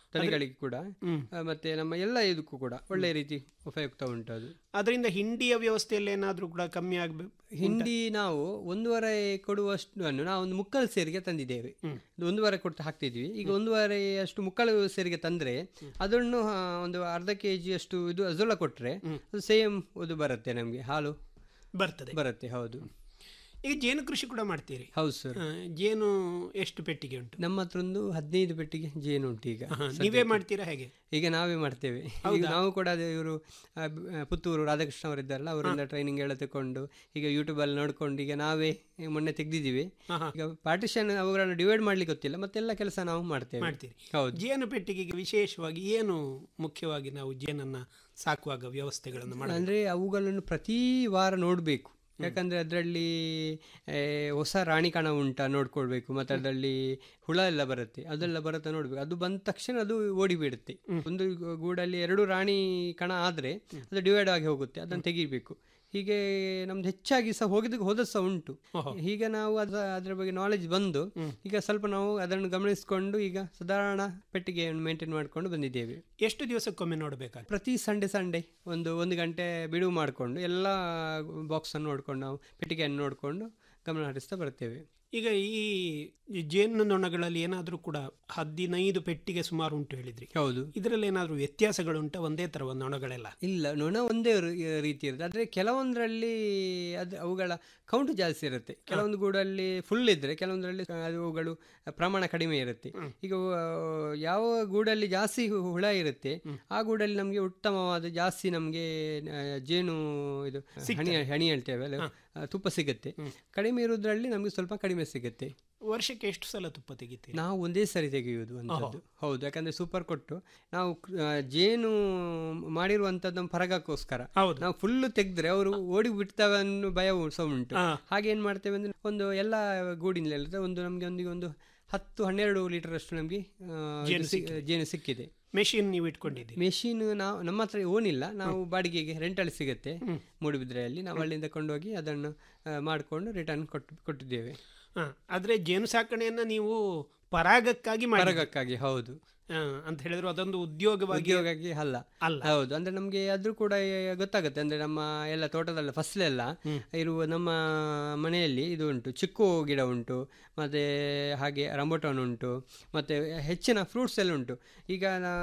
ತಳಿಗಳಿಗೆ ಕೂಡ ಆ, ಮತ್ತೆ ನಮ್ಮ ಎಲ್ಲ ಇದಕ್ಕೂ ಕೂಡ ಒಳ್ಳೆ ರೀತಿ ಉಪಯುಕ್ತ ಉಂಟು ಅದು ಅದರಿಂದ ಹಿಂಡಿಯ ವ್ಯವಸ್ಥೆಯಲ್ಲಿ ಏನಾದರೂ ಕೂಡ ಕಮ್ಮಿ ಆಗಬೇಕು ಹಿಂಡಿ ನಾವು ಒಂದೂವರೆ ಕೊಡುವಷ್ಟು ನಾವು ಒಂದು ಮುಕ್ಕಾಲು ಸೇರಿಗೆ ತಂದಿದ್ದೇವೆ ಇದು ಒಂದೂವರೆ ಕೊಟ್ಟು ಹಾಕ್ತಿದ್ವಿ ಈಗ ಒಂದೂವರೆ ಅಷ್ಟು ಮುಕ್ಕಾಲು ಸೇರಿಗೆ ತಂದ್ರೆ ಅದನ್ನು ಆ, ಒಂದು ಅರ್ಧ ಕೆ ಜಿ ಅಷ್ಟು ಇದು ಅಜೋಲ ಕೊಟ್ರೆ ಅದು ಸೇಮ್ ಇದು ಬರುತ್ತೆ ನಮಗೆ ಹಾಲು ಬರ್ತದೆ ಬರುತ್ತೆ ಹೌದು ಈಗ ಜೇನು ಕೃಷಿ ಕೂಡ ಮಾಡ್ತೀರಿ ಹೌದು ಸರ್ ಆ, ಜೇನು ಎಷ್ಟು ಪೆಟ್ಟಿಗೆ ಉಂಟು ನಮ್ಮ ಹತ್ರ ಒಂದು ಹದಿನೈದು ಪೆಟ್ಟಿಗೆ ಜೇನು ಉಂಟು ಈಗ ಆಹಾ, ಸದ್ಯಕ್ಕೆ. ನೀವೇ ಮಾಡ್ತೀರಾ ಹೇಗೆ ಈಗ ನಾವೇ ಮಾಡ್ತೇವೆ ಈಗ ನಾವು ಕೂಡ ಅದೇ ಇವರು ಪುತ್ತೂರು ರಾಧಾಕೃಷ್ಣ ಅವರಿದ್ದಾರಲ್ಲ ಅವರಿಂದ ಟ್ರೈನಿಂಗ್ ಎಲ್ಲ ತಗೊಂಡು ಈಗ ಯೂಟ್ಯೂಬಲ್ಲಿ ನೋಡ್ಕೊಂಡು ಈಗ ನಾವೇ ಮೊನ್ನೆ ತೆಗ್ದಿದ್ದೀವಿ ಈಗ ಪಾರ್ಟಿಷನ್ ಅವುಗಳನ್ನು ಡಿವೈಡ್ ಮಾಡ್ಲಿಕ್ಕೆ ಗೊತ್ತಿಲ್ಲ ಮತ್ತೆಲ್ಲ ಕೆಲಸ ನಾವು ಮಾಡ್ತೇವೆ ಮಾಡ್ತೀರಿ ಹೌದು ಜೇನು ಪೆಟ್ಟಿಗೆಗೆ ವಿಶೇಷವಾಗಿ ಏನು ಮುಖ್ಯವಾಗಿ ನಾವು ಜೇನನ್ನ ಸಾಕುವಾಗ ವ್ಯವಸ್ಥೆಗಳನ್ನು ಮಾಡಿ ಅಂದ್ರೆ ಅವುಗಳನ್ನು ಪ್ರತಿ ವಾರ ನೋಡಬೇಕು ಯಾಕಂದ್ರೆ ಅದರಲ್ಲಿ ಹೊಸ ರಾಣಿ ಕಣ ಉಂಟಾ ನೋಡ್ಕೊಳ್ಬೇಕು ಮತ್ತೆ ಅದರಲ್ಲಿ ಹುಳ ಎಲ್ಲ ಬರುತ್ತೆ ಅದೆಲ್ಲ ಬರುತ್ತೆ ನೋಡ್ಬೇಕು ಅದು ಬಂದ ತಕ್ಷಣ ಅದು ಓಡಿಬಿಡುತ್ತೆ ಒಂದು ಗೂಡಲ್ಲಿ ಎರಡು ರಾಣಿ ಕಣ ಆದ್ರೆ ಅದು ಡಿವೈಡ್ ಆಗಿ ಹೋಗುತ್ತೆ ಅದನ್ನು ತೆಗಿಬೇಕು ಹೀಗೆ ನಮ್ದು ಹೆಚ್ಚಾಗಿ ಸಹ ಹೋಗಿದ್ದಕ್ಕೆ ಹೋದ ಸಹ ಉಂಟು ಈಗ ನಾವು ಅದ ಅದರ ಬಗ್ಗೆ ನಾಲೆಜ್ ಬಂದು ಈಗ ಸ್ವಲ್ಪ ನಾವು ಅದನ್ನು ಗಮನಿಸಿಕೊಂಡು ಈಗ ಸಾಧಾರಣ ಪೆಟ್ಟಿಗೆಯನ್ನು ಮೇಂಟೈನ್ ಮಾಡಿಕೊಂಡು ಬಂದಿದ್ದೇವೆ ಎಷ್ಟು ದಿವಸಕ್ಕೊಮ್ಮೆ ನೋಡಬೇಕಾಗ್ತದೆ ಪ್ರತಿ ಸಂಡೇ ಸಂಡೇ ಒಂದು ಒಂದು ಗಂಟೆ ಬಿಡುವು ಮಾಡಿಕೊಂಡು ಎಲ್ಲ ಬಾಕ್ಸನ್ನು ನೋಡ್ಕೊಂಡು ನಾವು ಪೆಟ್ಟಿಗೆಯನ್ನು ನೋಡಿಕೊಂಡು ಗಮನ ಹರಿಸ್ತಾ ಬರ್ತೇವೆ ಈಗ ಈ ಈ ಜೇನು ನೊಣಗಳಲ್ಲಿ ಏನಾದರೂ ಕೂಡ ಹದಿನೈದು ಪೆಟ್ಟಿಗೆ ಸುಮಾರು ಉಂಟು ಹೇಳಿದ್ರಿ ಹೌದು ಇದರಲ್ಲಿ ಏನಾದರೂ ವ್ಯತ್ಯಾಸಗಳುಂಟ ಒಂದೇ ಥರ ನೊಣಗಳೆಲ್ಲ ಇಲ್ಲ ನೊಣ ಒಂದೇ ರಿ- ರೀತಿ ಇರುತ್ತೆ ಆದರೆ ಕೆಲವೊಂದರಲ್ಲಿ ಅದು ಅವುಗಳ ಕೌಂಟ್ ಜಾಸ್ತಿ ಇರುತ್ತೆ ಕೆಲವೊಂದು ಗೂಡಲ್ಲಿ ಫುಲ್ ಇದ್ರೆ ಕೆಲವೊಂದರಲ್ಲಿ ಅವುಗಳು ಪ್ರಮಾಣ ಕಡಿಮೆ ಇರುತ್ತೆ ಈಗ ಆ, ಯಾವ ಗೂಡಲ್ಲಿ ಜಾಸ್ತಿ ಹು- ಹುಳ ಇರುತ್ತೆ ಆ ಗೂಡಲ್ಲಿ ನಮಗೆ ಉತ್ತಮವಾದ ಜಾಸ್ತಿ ನಮಗೆ ಜೇನು ಇದು ಹಣಿ ಹಣಿ ಹೇಳ್ತೇವೆ ಅಲ್ಲ ಆ, ತುಪ್ಪ ಸಿಗುತ್ತೆ ಕಡಿಮೆ ಇರೋದ್ರಲ್ಲಿ ನಮಗೆ ಸ್ವಲ್ಪ ಕಡಿಮೆ ಸಿಗುತ್ತೆ ವರ್ಷಕ್ಕೆ ಎಷ್ಟು ಸಲ ತುಪ್ಪ ತೆಗಿತೀರಿ ನಾವು ಒಂದೇ ಸರಿ ತೆಗೆಯುವುದು ಅಂತದ್ದು ಹೌದು ಯಾಕಂದ್ರೆ ಸೂಪರ್ ಕೊಟ್ಟು ನಾವು ಆ, ಜೇನು ಮಾಡಿರುವಂತದ್ದು ನಮ್ಮ ಪರಗಕ್ಕೋಸ್ಕರ ನಾವು ಫುಲ್ ತೆಗೆದ್ರೆ ಅವರು ಓಡಿ ಬಿಡ್ತವೆ ಅನ್ನೋ ಭಯ ಸಹ ಉಂಟು ಹಾಗೆ ಏನ್ ಮಾಡ್ತೇವೆ ಅಂದ್ರೆ ಒಂದು ಎಲ್ಲ ಗೂಡಿನಲ್ಲಿ ಒಂದು ನಮ್ಗೆ ಒಂದು ಒಂದು ಹತ್ತು ಹನ್ನೆರಡು ಲೀಟರ್ ಅಷ್ಟು ನಮಗೆ ಜೇನು ಜೇನು ಸಿಕ್ಕಿದೆ ಮೆಷಿನ್ ನೀವು ಇಟ್ಕೊಂಡಿದ್ದೀರಿ ಮೆಷಿನ್ ನಾವು ನಮ್ಮ ಹತ್ರ ಓನ್ ಇಲ್ಲ ನಾವು ಬಾಡಿಗೆಗೆ ರೆಂಟಲ್ಲಿ ಸಿಗುತ್ತೆ ಮೂಡುಬಿದ್ರೆಯಲ್ಲಿ ನಾವು ಅಲ್ಲಿಂದ ಕೊಂಡೋಗಿ ಅದನ್ನು ಮಾಡಿಕೊಂಡು ರಿಟರ್ನ್ ಕೊಟ್ಟು ಕೊಟ್ಟಿದ್ದೇವೆ ಹಾ, ಆದ್ರೆ ಜೇನು ಸಾಕಣೆಯನ್ನ ನೀವು ಪರಾಗಕ್ಕಾಗಿ ಮಾಡಿ ಪರಗಕ್ಕಾಗಿ ಹೌದು ಅಂತ ಹೇಳಿದ್ರು ಅದೊಂದು ಉದ್ಯೋಗವಾಗಿ ಉದ್ಯೋಗಕ್ಕೆ ಅಲ್ಲ ಅಲ್ಲ. ಹೌದು ಅಂದ್ರೆ ನಮ್ಗೆ ಅದ್ರೂ ಕೂಡ ಗೊತ್ತಾಗುತ್ತೆ ಅಂದ್ರೆ ನಮ್ಮ ಎಲ್ಲ ತೋಟದಲ್ಲ ಫಸಲೆಲ್ಲ ಇರುವ ನಮ್ಮ ಮನೆಯಲ್ಲಿ ಇದು ಉಂಟು ಚಿಕ್ಕು ಗಿಡ ಉಂಟು ಮತ್ತೆ ಹಾಗೆ ರಂಬೋಟಾನ್ ಉಂಟು ಮತ್ತೆ ಹೆಚ್ಚಿನ ಫ್ರೂಟ್ಸ್ ಎಲ್ಲ ಉಂಟು ಈಗ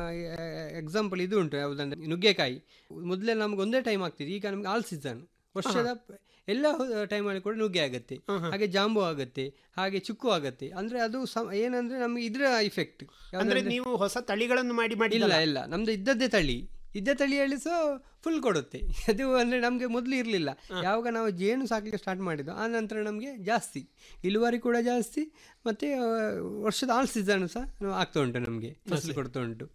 ಎಕ್ಸಾಂಪಲ್ ಇದು ಉಂಟು ಯಾವುದಂದ್ರೆ ನುಗ್ಗೆಕಾಯಿ ಮೊದಲೇ ನಮ್ಗೆ ಒಂದೇ ಟೈಮ್ ಆಗ್ತಿದೆ ಈಗ ನಮ್ಗೆ ಆಲ್ ಸೀಸನ್ ವರ್ಷದ ಎಲ್ಲ ಟೈಮಲ್ಲಿ ಕೂಡ ನುಗ್ಗೆ ಆಗುತ್ತೆ ಹಾಗೆ ಜಾಂಬು ಆಗುತ್ತೆ ಹಾಗೆ ಚಿಕ್ಕು ಆಗುತ್ತೆ ಅಂದ್ರೆ ಅದು ಸಮ- ಏನಂದ್ರೆ ನಮ್ಗೆ ಇದ್ರ ಇಫೆಕ್ಟ್ ಅಂದ್ರೆ ನೀವು ಹೊಸ ತಳಿಗಳನ್ನು ಮಾಡಿ ಮಾಡಿ ಇಲ್ಲ ಇಲ್ಲ ನಮ್ದು ಇದ್ದದ್ದೇ ತಳಿ ಇದ್ದ ತಳಿಯಲ್ಲಿ ಸಹ ಫುಲ್ ಕೊಡುತ್ತೆ ಅದು ಅಂದ್ರೆ ನಮಗೆ ಮೊದಲು ಇರಲಿಲ್ಲ ಯಾವಾಗ ನಾವು ಜೇನು ಸಾಕಲಿಕ್ಕೆ ಸ್ಟಾರ್ಟ್ ಮಾಡಿದ್ದು ಆ ನಂತರ ನಮಗೆ ಜಾಸ್ತಿ ಇಳುವರಿ ಕೂಡ ಜಾಸ್ತಿ ಮತ್ತೆ ಆ, ವರ್ಷದ ಆಲ್ ಸೀಸನ್ ಸಹ ಆಗ್ತಾ ಉಂಟು ನಮಗೆ ಫಸಲು ಕೊಡ್ತಾ ಉಂಟು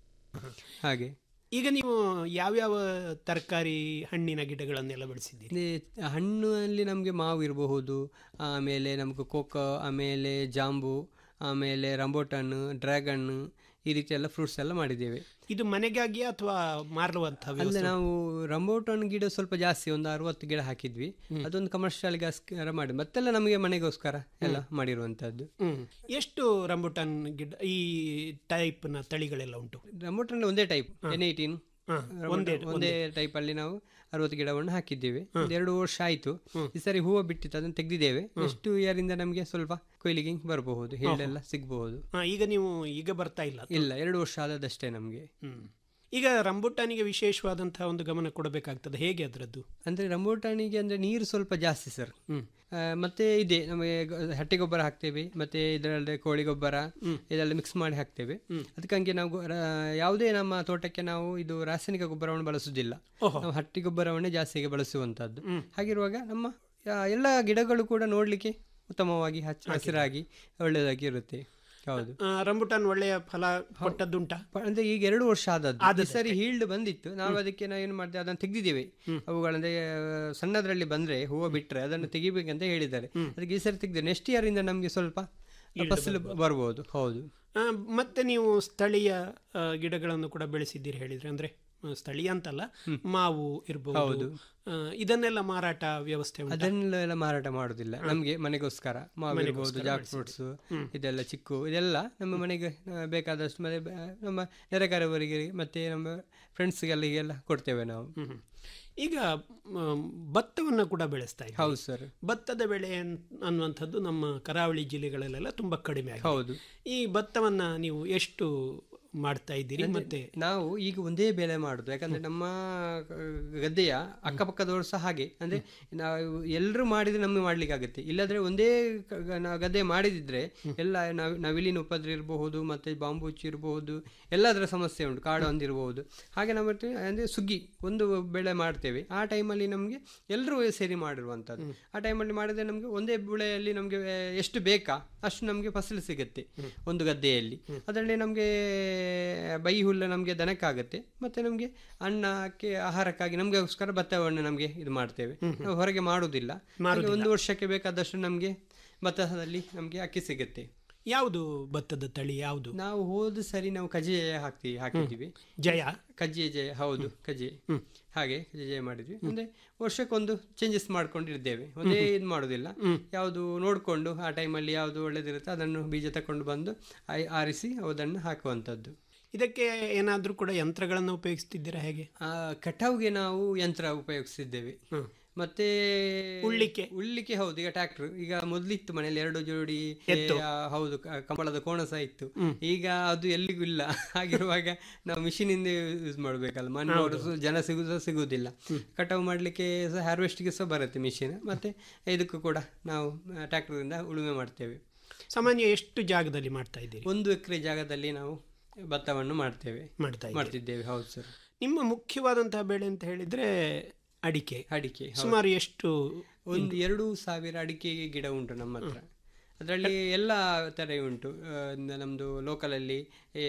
ಹಾಗೆ ಈಗ ನೀವು ಯಾವ್ಯಾವ ತರಕಾರಿ ಹಣ್ಣಿನ ಗಿಡಗಳನ್ನೆಲ್ಲ ಬೆಳೆಸಿದ್ದೀರಿ ಅದೇ ಹಣ್ಣಲ್ಲಿ ನಮಗೆ ಮಾವು ಇರಬಹುದು ಆಮೇಲೆ ನಮಗೆ ಕೋಕೋ ಆಮೇಲೆ ಜಾಂಬು ಆಮೇಲೆ ರಂಬೋಟನ್ ಡ್ರ್ಯಾಗನ್ ಈ ರೀತಿ ಎಲ್ಲ ಫ್ರೂಟ್ಸ್ ಎಲ್ಲ ಮಾಡಿದ್ದೇವೆ ಇದು ಮನೆಗಾಗಿ ಅಥವಾ ಮಾರುವಂತ ಅಂದ್ರೆ ನಾವು ರಂಬೋಟನ್ ಗಿಡ ಸ್ವಲ್ಪ ಜಾಸ್ತಿ ಒಂದು ಅರವತ್ತು ಗಿಡ ಹಾಕಿದ್ವಿ ಅದೊಂದು ಕಮರ್ಷಿಯಲ್ಗೋಸ್ಕರ ಮಾಡಿ ಮತ್ತೆಲ್ಲ ನಮಗೆ ಮನೆಗೋಸ್ಕರ ಎಲ್ಲ ಮಾಡಿರುವಂತದ್ದು ಹ್ಮ್ ಎಷ್ಟು ರಂಬುಟಾನ್ ಗಿಡ ಈ ಟೈಪ್ ನ ತಳಿಗಳೆಲ್ಲ ಉಂಟು ರಂಬೋಟನ್ ಒಂದೇ ಟೈಪ್ ಎನ್ ಏಯ್ಟೀನ್ ಹಾ, ಒಂದೇ ಒಂದೇ ಟೈಪ್ ಅಲ್ಲಿ ನಾವು ಅರವತ್ತು ಗಿಡವನ್ನು ಹಾಕಿದ್ದೇವೆ ಒಂದು ಎರಡು ವರ್ಷ ಆಯ್ತು ಈ ಸರಿ ಹೂವು ಬಿಟ್ಟಿತ್ತು ಅದನ್ನು ತೆಗೆದಿದ್ದೇವೆ ಎಷ್ಟು ಇಯರ್ ಇಂದ ನಮಗೆ ಸ್ವಲ್ಪ ಕೊಯ್ಲಿಗೆ ಬರಬಹುದು ಹೇಳೆಲ್ಲ ಸಿಗಬಹುದು ಹಾ, ಈಗ ನೀವು ಈಗ ಬರ್ತಾ ಇಲ್ಲ ಇಲ್ಲ ಎರಡು ವರ್ಷ ಆದದಷ್ಟೇ ನಮಗೆ ಹ್ಮ್ ಈಗ ರಂಬುಟಾನಿಗೆ ವಿಶೇಷವಾದಂತಹ ಒಂದು ಗಮನ ಕೊಡಬೇಕಾಗ್ತದೆ ಹೇಗೆ ಅದರದ್ದು ಅಂದ್ರೆ ರಂಬೋಟಾಣಿಗೆ ಅಂದ್ರೆ ನೀರು ಸ್ವಲ್ಪ ಜಾಸ್ತಿ ಸರ್ ಮತ್ತೆ ಇದೆ ನಮಗೆ ಗ- ಹಟ್ಟಿ ಗೊಬ್ಬರ ಹಾಕ್ತೇವೆ ಮತ್ತೆ ಇದರಲ್ಲಿ ಕೋಳಿ ಗೊಬ್ಬರ ಇದೆಲ್ಲ ಮಿಕ್ಸ್ ಮಾಡಿ ಹಾಕ್ತೇವೆ ಅದಕ್ಕಂಗೆ ನಾವು ಗೊ- ರ- ಯಾವುದೇ ನಮ್ಮ ತೋಟಕ್ಕೆ ನಾವು ಇದು ರಾಸಾಯನಿಕ ಗೊಬ್ಬರವನ್ನು ಬಳಸುವುದಿಲ್ಲ ನಾವು ಹಟ್ಟಿ ಗೊಬ್ಬರವನ್ನೇ ಜಾಸ್ತಿಗೆ ಬಳಸುವಂತದ್ದು ಹಾಗಿರುವಾಗ ನಮ್ಮ ಆ, ಎಲ್ಲ ಗಿಡಗಳು ಕೂಡ ನೋಡ್ಲಿಕ್ಕೆ ಉತ್ತಮವಾಗಿ ಹಚ್ಚ ಹಸಿರಾಗಿ ಒಳ್ಳೆಯದಾಗಿ ಇರುತ್ತೆ ಹೌದು ಆ, ರಂಬುಟಾನ್ ಒಳ್ಳೆಯ ಫಲ ಕೊಟ್ಟದ್ದುಂಟ ಪ- ಅಂದ್ರೆ ಈಗ ಎರಡು ವರ್ಷ ಆದದ್ದು ಈ ಸರಿ ಹೀಲ್ಡ್ ಬಂದಿತ್ತು ನಾವು ಅದಕ್ಕೆ ನಾವು ಏನು ಮಾಡಿದೆ ಅದನ್ನು ತೆಗೆದಿದ್ದೇವೆ ಅವುಗಳಂದ್ರೆ ಆ, ಸಣ್ಣದ್ರಲ್ಲಿ ಬಂದ್ರೆ ಹೂವು ಬಿಟ್ರೆ ಅದನ್ನು ತೆಗಿಬೇಕಂತ ಹೇಳಿದ್ದಾರೆ ಅದಕ್ಕೆ ಈ ಸರಿ ತೆಗೆದು ನೆಕ್ಸ್ಟ್ ಇಯರ್ ಇಂದ ನಮಗೆ ಸ್ವಲ್ಪ ಫಸಲು ಬರ್ಬೋದು ಹೌದು ಆ, ಮತ್ತೆ ನೀವು ಸ್ಥಳೀಯ ಆ, ಗಿಡಗಳನ್ನು ಕೂಡ ಬೆಳೆಸಿದ್ದೀರಿ ಹೇಳಿದ್ರೆ ಅಂದ್ರೆ ಆ, ಸ್ಥಳೀಯ ಅಂತಲ್ಲ ಮಾವು ಇರಬಹುದು ಹೌದು. ಇದನ್ನೆಲ್ಲ ಮಾರಾಟ ವ್ಯವಸ್ಥೆ ಉಂಟಾ? ಅದನ್ನೆಲ್ಲ ಮಾರಾಟ ಮಾಡುದಿಲ್ಲ ನಮಗೆ ಮನೆಗೋಸ್ಕರ ಮಾವು ಇರ್ಬೋದು ಮನೆಗೋಸ್ಕರ ಜಾಕ್ ಬೆಳೆಸಿ. ಫ್ರೂಟ್ಸ್ ಹ್ಮ್. ಇದೆಲ್ಲ ಚಿಕ್ಕು ಇದೆಲ್ಲ ನಮ್ಮ ಮನೆಗೆ ಆ, ಬೇಕಾದಷ್ಟು ಮತ್ತೆ ಬ- ನಮ್ಮ ನೆರೆಕರವರಿಗೆ ಮತ್ತೆ ನಮ್ಮ ಫ್ರೆಂಡ್ಸ್ಗೆಲ್ಲ ಹೀಗೆಲ್ಲ ಕೊಡ್ತೇವೆ ನಾವು ಹ್ಮ್. ಈಗ ಮ್, ಭತ್ತವನ್ನು ಕೂಡ ಬೆಳೆಸ್ತಾ ಇದ್ದೀವಿ. ಹೌದು ಸರ್ ಭತ್ತದ ಬೆಳೆ ಅನ್- ಅನ್ನುವಂಥದ್ದು ನಮ್ಮ ಕರಾವಳಿ ಜಿಲ್ಲೆಗಳಲ್ಲೆಲ್ಲ ತುಂಬಾ ಕಡಿಮೆ ಆಗಿದೆ ಹೌದು ಈ ಭತ್ತವನ್ನ ನೀವು ಎಷ್ಟು ಮಾಡ್ತಾ ಇದ್ದೀರಿ ಅಂದ್ರೆ ಮತ್ತೆ ನಾವು ಈಗ ಒಂದೇ ಬೆಳೆ ಮಾಡುದು ಯಾಕಂದ್ರೆ ನಮ್ಮ ಆ, ಗದ್ದೆಯ ಅಕ್ಕಪಕ್ಕದವರು ಸಹ ಹಾಗೆ ಅಂದ್ರೆ ನಾವು ಎಲ್ಲರೂ ಮಾಡಿದ್ರೆ ನಮಗೆ ಮಾಡ್ಲಿಕ್ಕೆ ಆಗುತ್ತೆ ಇಲ್ಲದ್ರೆ ಒಂದೇ ಕ- ಗ- ನಾವು ಗದ್ದೆ ಮಾಡಿದಿದ್ರೆ ಎಲ್ಲ ನಾವ್ ನವಿಲಿನ ಉಪದ್ರ ಇರಬಹುದು ಮತ್ತೆ ಬಾಂಬುಚ್ಚಿ ಇರಬಹುದು ಎಲ್ಲದರ ಸಮಸ್ಯೆ ಉಂಟು ಕಾಡು ಹೊಂದಿರಬಹುದು ಹಾಗೆ ನಾವು ಮತ್ತೆ ಅಂದ್ರೆ ಸುಗ್ಗಿ ಒಂದು ಬೆಳೆ ಮಾಡ್ತೇವೆ ಆ ಟೈಮಲ್ಲಿ ನಮಗೆ ಎಲ್ಲರೂ ಸೇರಿ ಮಾಡಿರುವಂಥದ್ದು ಆ ಟೈಮಲ್ಲಿ ಮಾಡಿದ್ರೆ ನಮಗೆ ಒಂದೇ ಬೆಳೆಯಲ್ಲಿ ನಮಗೆ ಎಷ್ಟು ಬೇಕಾ ಅಷ್ಟು ನಮಗೆ ಫಸಲು ಸಿಗುತ್ತೆ ಒಂದು ಗದ್ದೆಯಲ್ಲಿ ಅದರಲ್ಲಿ ನಮಗೆ ಬೈ ಹುಲ್ಲು ನಮಗೆ ದನಕ್ಕಾಗತ್ತೆ ಮತ್ತೆ ನಮಗೆ ಅನ್ನಕ್ಕೆ ಆಹಾರಕ್ಕಾಗಿ ನಮಗೋಸ್ಕರ ಭತ್ತವನ್ನು ನಮಗೆ ಇದು ಮಾಡ್ತೇವೆ ನಾವು ಹೊರಗೆ ಮಾಡುವುದಿಲ್ಲ ಹಾಗೆ ಒಂದು ವರ್ಷಕ್ಕೆ ಬೇಕಾದಷ್ಟು ನಮಗೆ ಭತ್ತದಲ್ಲಿ ನಮಗೆ ಅಕ್ಕಿ ಸಿಗುತ್ತೆ ಯಾವುದು ಭತ್ತದ ತಳಿ ಯಾವುದು ನಾವು ಹೋದ ಸರಿ ನಾವು ಕಜ್ಜೆ ಹಾಕ್ತೀವಿ ಹಾಕಿದ್ದೀವಿ ಜಯ ಕಜ್ಜೆ ಜಯ ಹೌದು ಕಜ್ಜೆ ಹಾಗೆ ಕಜ್ಜೆ ಜಯ ಮಾಡಿದ್ವಿ ಅಂದ್ರೆ ವರ್ಷಕ್ಕೊಂದು ಚೇಂಜಸ್ ಮಾಡ್ಕೊಂಡಿದ್ದೇವೆ ಒಂದೇ ಇದು ಮಾಡೋದಿಲ್ಲ ಯಾವುದು ನೋಡಿಕೊಂಡು ಆ ಟೈಮಲ್ಲಿ ಯಾವುದು ಒಳ್ಳೇದಿರುತ್ತೆ ಅದನ್ನು ಬೀಜ ತಕೊಂಡು ಬಂದು ಆಯ್- ಆರಿಸಿ ಅದನ್ನು ಹಾಕುವಂಥದ್ದು ಇದಕ್ಕೆ ಏನಾದ್ರೂ ಕೂಡ ಯಂತ್ರಗಳನ್ನು ಉಪಯೋಗಿಸ್ತಿದ್ದೀರಾ ಹೇಗೆ ಆ, ಕಟಾವ್ಗೆ ನಾವು ಯಂತ್ರ ಉಪಯೋಗಿಸಿದ್ದೇವೆ ಮತ್ತೆ ಉಳ್ಳಿಕ್ಕೆ? ಉಳ್ಳಿಕ್ಕೆ ಹೌದು ಈಗ ಟ್ರ್ಯಾಕ್ಟರ್ ಈಗ ಮೊದಲಿತ್ತು ಮನೆಯಲ್ಲಿ ಎರಡು ಜೋಡಿ ಎತ್ತು. ಆ, ಹೌದು ಕ- ಕಂಬಳದ ಕೋಣ ಸಹ ಇತ್ತು ಈಗ ಅದು ಎಲ್ಲಿಗೂ ಇಲ್ಲ ಹಾಗಿರುವಾಗ ನಾವು ಮಿಷಿನ್ ಇಂದ ಯೂಸ್ ಮಾಡಬೇಕಲ್ಲ ಮನೆಯವರು ಸಹ ಜನ ಸಿಗುದು ಸಿಗುವುದಿಲ್ಲ ಕಟಾವು ಮಾಡಲಿಕ್ಕೆ ಸಹ ಹಾರ್ವೆಸ್ಟ್ಗೆ ಸಹ ಬರುತ್ತೆ ಮಿಷಿನ್ ಮತ್ತೆ ಇದಕ್ಕೂ ಕೂಡ ನಾವು ಟ್ರ್ಯಾಕ್ಟರ್ ಇಂದ ಉಳುಮೆ ಮಾಡ್ತೇವೆ ಸಾಮಾನ್ಯ ಎಷ್ಟು ಜಾಗದಲ್ಲಿ ಮಾಡ್ತಾ ಇದ್ದೀರಿ ಒಂದು ಎಕರೆ ಜಾಗದಲ್ಲಿ ನಾವು ಭತ್ತವನ್ನು ಮಾಡ್ತೇವೆ ಮಾಡ್ತಾ ಇದ್ದೀರಿ. ಮಾಡ್ತಿದ್ದೇವೆ ಹೌದು ಸರ್ ನಿಮ್ಮ ಮುಖ್ಯವಾದಂತಹ ಬೆಳೆ ಅಂತ ಹೇಳಿದ್ರೆ ಅಡಿಕೆ ಅಡಿಕೆ ಹೌದು. ಸುಮಾರು ಎಷ್ಟು ಒಂದು ಎರಡು ಸಾವಿರ ಅಡಿಕೆ ಗಿಡ ಉಂಟು ನಮ್ಮ ಹತ್ರ ಅದರಲ್ಲಿ ಎಲ್ಲ ಥರ ಉಂಟು ಆ, ನ- ನಮ್ಮದು ಲೋಕಲಲ್ಲಿ ಏ,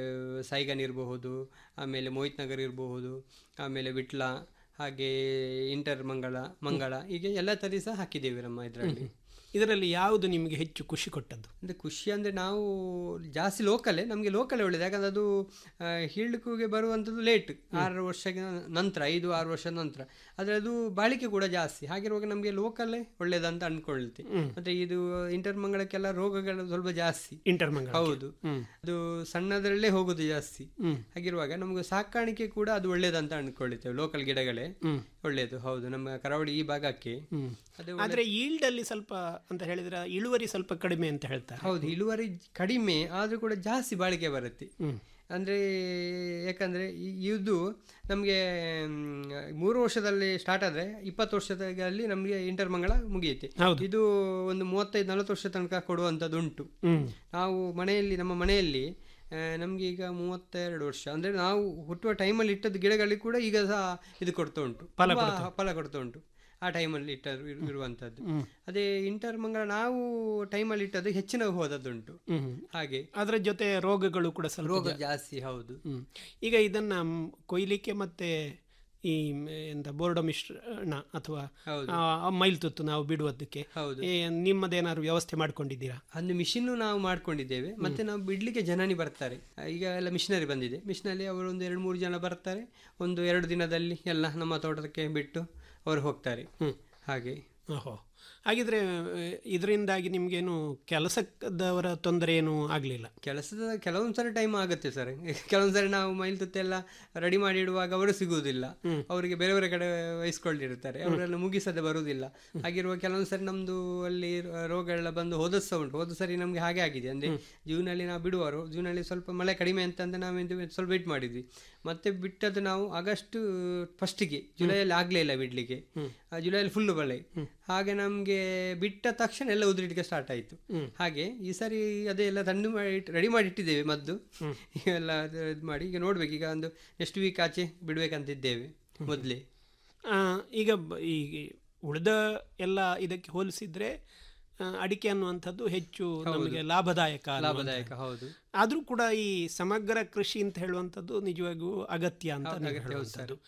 ಸೈಗನ್ ಇರಬಹುದು ಆಮೇಲೆ ಮೋಹಿತ್ ನಗರ್ ಇರಬಹುದು ಆಮೇಲೆ ವಿಟ್ಲ ಹಾಗೆ ಇಂಟರ್ ಮಂಗಳ ಮಂಗಳ ಹೀಗೆ ಎಲ್ಲ ಥರ ಸಹ ಹಾಕಿದ್ದೇವೆ ನಮ್ಮ ಇದರಲ್ಲಿ ಇದರಲ್ಲಿ ಯಾವುದು ನಿಮಗೆ ಹೆಚ್ಚು ಖುಷಿ ಕೊಟ್ಟದ್ದು ಅಂದರೆ ಖುಷಿ ಅಂದರೆ ನಾವು ಜಾಸ್ತಿ ಲೋಕಲೇ ನಮಗೆ ಲೋಕಲೇ ಒಳ್ಳೇದು ಯಾಕಂದ್ರೆ ಅದು ಹೀಳ್ಲಿಕ್ಕೆ ಬರುವಂಥದ್ದು ಲೇಟ್ ಆರು ವರ್ಷದ ನಂತರ ಐದು ಆರು ವರ್ಷದ ನಂತರ ಆದರೆ ಅದು ಬಾಳಿಕೆ ಕೂಡ ಜಾಸ್ತಿ ಹಾಗಿರುವಾಗ ನಮಗೆ ಲೋಕಲೇ ಒಳ್ಳೇದಂತ ಅನ್ಕೊಳ್ತಿ ಮತ್ತೆ ಇದು ಇಂಟರ್ ಮಂಗಳಕ್ಕೆಲ್ಲ ರೋಗಗಳು ಸ್ವಲ್ಪ ಜಾಸ್ತಿ ಇಂಟರ್ ಮಂಗಳ ಹೌದು ಅದು ಸಣ್ಣದರಲ್ಲೇ ಹೋಗುದು ಜಾಸ್ತಿ ಹಾಗಿರುವಾಗ ನಮಗೆ ಸಾಕಾಣಿಕೆ ಕೂಡ ಅದು ಒಳ್ಳೇದಂತ ಅನ್ಕೊಳ್ತೇವೆ ಲೋಕಲ್ ಗಿಡಗಳೇ ಒಳ್ಳೇದು ಹೌದು ನಮ್ಮ ಕರಾವಳಿ ಈ ಭಾಗಕ್ಕೆ ಅದು ಒಳ್ಳೆ- ಆದ್ರೆ ಈಲ್ಡ್ ಅಲ್ಲಿ ಸ್ವಲ್ಪ ಅಂತ ಹೇಳಿದ್ರೆ ಇಳುವರಿ ಸ್ವಲ್ಪ ಕಡಿಮೆ ಅಂತ ಹೇಳ್ತಾರೆ ಹೌದು ಇಳುವರಿ ಕಡಿಮೆ ಆದ್ರೂ ಕೂಡ ಜಾಸ್ತಿ ಬಾಳಿಕೆ ಬರುತ್ತೆ ಅಂದ್ರೆ ಯಾಕಂದ್ರೆ ಈ- ಇದು ನಮಗೆ ಮೂರು ವರ್ಷದಲ್ಲಿ ಸ್ಟಾರ್ಟ್ ಆದ್ರೆ ಇಪ್ಪತ್ತು ವರ್ಷದಲ್ಲಿ ನಮಗೆ ಇಂಟರ್ ಮಂಗಳ ಮುಗಿಯುತ್ತೆ ಇದು ಒಂದು ಮೂವತ್ತೈದು ನಲವತ್ತು ವರ್ಷ ತನಕ ಕೊಡುವಂಥದ್ದು ಉಂಟು ನಾವು ಮನೆಯಲ್ಲಿ ನಮ್ಮ ಮನೆಯಲ್ಲಿ ನಮಗೆ ಈಗ ಮೂವತ್ತೆರಡು ವರ್ಷ ಅಂದ್ರೆ ನಾವು ಹುಟ್ಟುವ ಟೈಮಲ್ಲಿ ಇಟ್ಟದ್ದು ಗಿಡಗಳಿಗೆ ಕೂಡ ಈಗ ಸಹ ಇದು ಕೊಡ್ತಾ ಉಂಟು ಫಲ ತುಂಬಾ ಕೊಡ್ತಾ ಫಲ ಕೊಡ್ತಾ ಉಂಟು ಆ ಟೈಮಲ್ಲಿ ಇಟ್ಟ ಇರುವಂತದ್ದು ಅದೇ ಇಂಟರ್ ಮಂಗಳ ನಾವು ಟೈಮಲ್ಲಿ ಇಟ್ಟದ್ದು ಹೆಚ್ಚಿನ ಹೋದದ್ದುಂಟು ಹಾಗೆ ಅದರ ಜೊತೆ ರೋಗಗಳು ಕೂಡ ಸ್ವಲ್ಪ ರೋಗ ಜಾ- ಜಾಸ್ತಿ ಹೌದು ಹ್ಮ್. ಈಗ ಇದನ್ನ ಮ್, ಕೊಯ್ಲಿಕ್ಕೆ ಮತ್ತೆ ಈ ಮ್, ಎಂತ ಬೋರ್ಡ ಮಿಶ್ರಣ ಅಥವಾ ಹೌದು. ಆ, ಆ ಮೈಲ್ತುತ್ತು ನಾವು ಬಿಡುವುದಕ್ಕೆ ಹೌದು. ಏ, ನಿಮ್ಮದೇನಾದ್ರು ವ್ಯವಸ್ಥೆ ಮಾಡ್ಕೊಂಡಿದ್ದೀರಾ ಒಂದು ಮಿಷಿನ್ ನಾವು ಮಾಡ್ಕೊಂಡಿದ್ದೇವೆ ಮತ್ತೆ ನಾವು ಬಿಡ್ಲಿಕ್ಕೆ ಜನನಿ ಬರ್ತಾರೆ ಆ, ಈಗ ಎಲ್ಲ ಮಿಷನರಿ ಬಂದಿದೆ ಮಿಷನಲ್ಲಿ ಅವರು ಒಂದು ಎರಡು ಮೂರು ಜನ ಬರ್ತಾರೆ ಒಂದು ಎರಡು ದಿನದಲ್ಲಿ ಎಲ್ಲ ನಮ್ಮ ತೋಟಕ್ಕೆ ಬಿಟ್ಟು ಅವರು ಹೋಗ್ತಾರೆ ಹಾಗೆ ಓಹೋ ಹಾಗಿದ್ರೆ ಇದರಿಂದಾಗಿ ನಿಮ್ಗೇನು ಕೆಲಸದವರ ತೊಂದರೆ ಏನು ಆಗ್ಲಿಲ್ಲ ಕೆಲಸದ ಕೆಲವೊಂದು ಸರಿ ಟೈಮ್ ಆಗುತ್ತೆ ಸರ್ ಕೆಲವೊಂದು ಸರಿ ನಾವು ಮೈಲ್ ತುತ್ತೆಲ್ಲ ರೆಡಿ ಮಾಡಿ ಇಡುವಾಗ ಅವರು ಸಿಗುವುದಿಲ್ಲ ಅವರಿಗೆ ಬೇರೆ ಬೇರೆ ಕಡೆ ವಹಿಸ್ಕೊಂಡಿರ್ತಾರೆ ಅವರೆಲ್ಲ ಮುಗಿಸದೆ ಬರುವುದಿಲ್ಲ ಹಾಗಿರುವ ಕೆಲವೊಂದು ಸರಿ ನಮ್ದು ಅಲ್ಲಿ ರೋಗಗಳೆಲ್ಲ ಬಂದು ಹೋದ ಸಹ ಉಂಟು ಹೋದ ಸರಿ ನಮ್ಗೆ ಹಾಗೆ ಆಗಿದೆ ಅಂದ್ರೆ ಜೂನಲ್ಲಿ ನಾವು ಬಿಡುವರು ಜೂನಲ್ಲಿ ಸ್ವಲ್ಪ ಮಳೆ ಕಡಿಮೆ ಅಂತ ಅಂತ ನಾವೆಂದು ಸ್ವಲ್ಪ ವೇಟ್ ಮಾಡಿದ್ವಿ ಮತ್ತೆ ಬಿಟ್ಟದ್ದು ನಾವು ಆಗಸ್ಟ್ ಫಸ್ಟಿಗೆ ಜುಲೈಯಲ್ಲಿ ಆಗ್ಲೇ ಇಲ್ಲ ಬಿಡ್ಲಿಕ್ಕೆ ಆ, ಜುಲೈಯಲ್ಲಿ ಫುಲ್ ಮಳೆ ಹಾಗೆ ನಮ್ಗೆ ಬಿಟ್ಟ ತಕ್ಷಣ ಎಲ್ಲ ಉದುರಿಲಿಕ್ಕೆ ಸ್ಟಾರ್ಟ್ ಆಯ್ತು ಹಾಗೆ ಈ ಸರಿ ಅದೇ ಎಲ್ಲ ತಂದು ಮಾಡಿ ರೆಡಿ ಮಾಡಿ ಇಟ್ಟಿದ್ದೇವೆ ಮದ್ದು ಎಲ್ಲ ಇದು ಮಾಡಿ ಈಗ ನೋಡ್ಬೇಕು ಈಗ ಒಂದು ನೆಕ್ಸ್ಟ್ ವೀಕ್ ಆಚೆ ಬಿಡ್ಬೇಕಂತಿದ್ದೇವೆ ಮೊದಲೇ ಆ, ಈಗ ಬ- ಈ ಉಳಿದ ಎಲ್ಲ ಇದಕ್ಕೆ ಹೋಲಿಸಿದ್ರೆ ಆ, ಅಡಿಕೆ ಅನ್ನುವಂಥದ್ದು ಹೆಚ್ಚು ನಮಗೆ ಲಾಭದಾಯಕ ಲಾಭದಾಯಕ ಅನ್ನುವಂಥದ್ದು. ಹೌದು ಆದ್ರೂ ಕೂಡ ಈ ಸಮಗ್ರ ಕೃಷಿ ಅಂತ ಹೇಳುವಂಥದ್ದು ನಿಜವಾಗಿಯೂ ಅಗತ್ಯ ಅಂತ ಹೌದು, ನೀವು ಅಗತ್ಯ, ಹೌದು ಹೇಳುವಂಥದ್ದು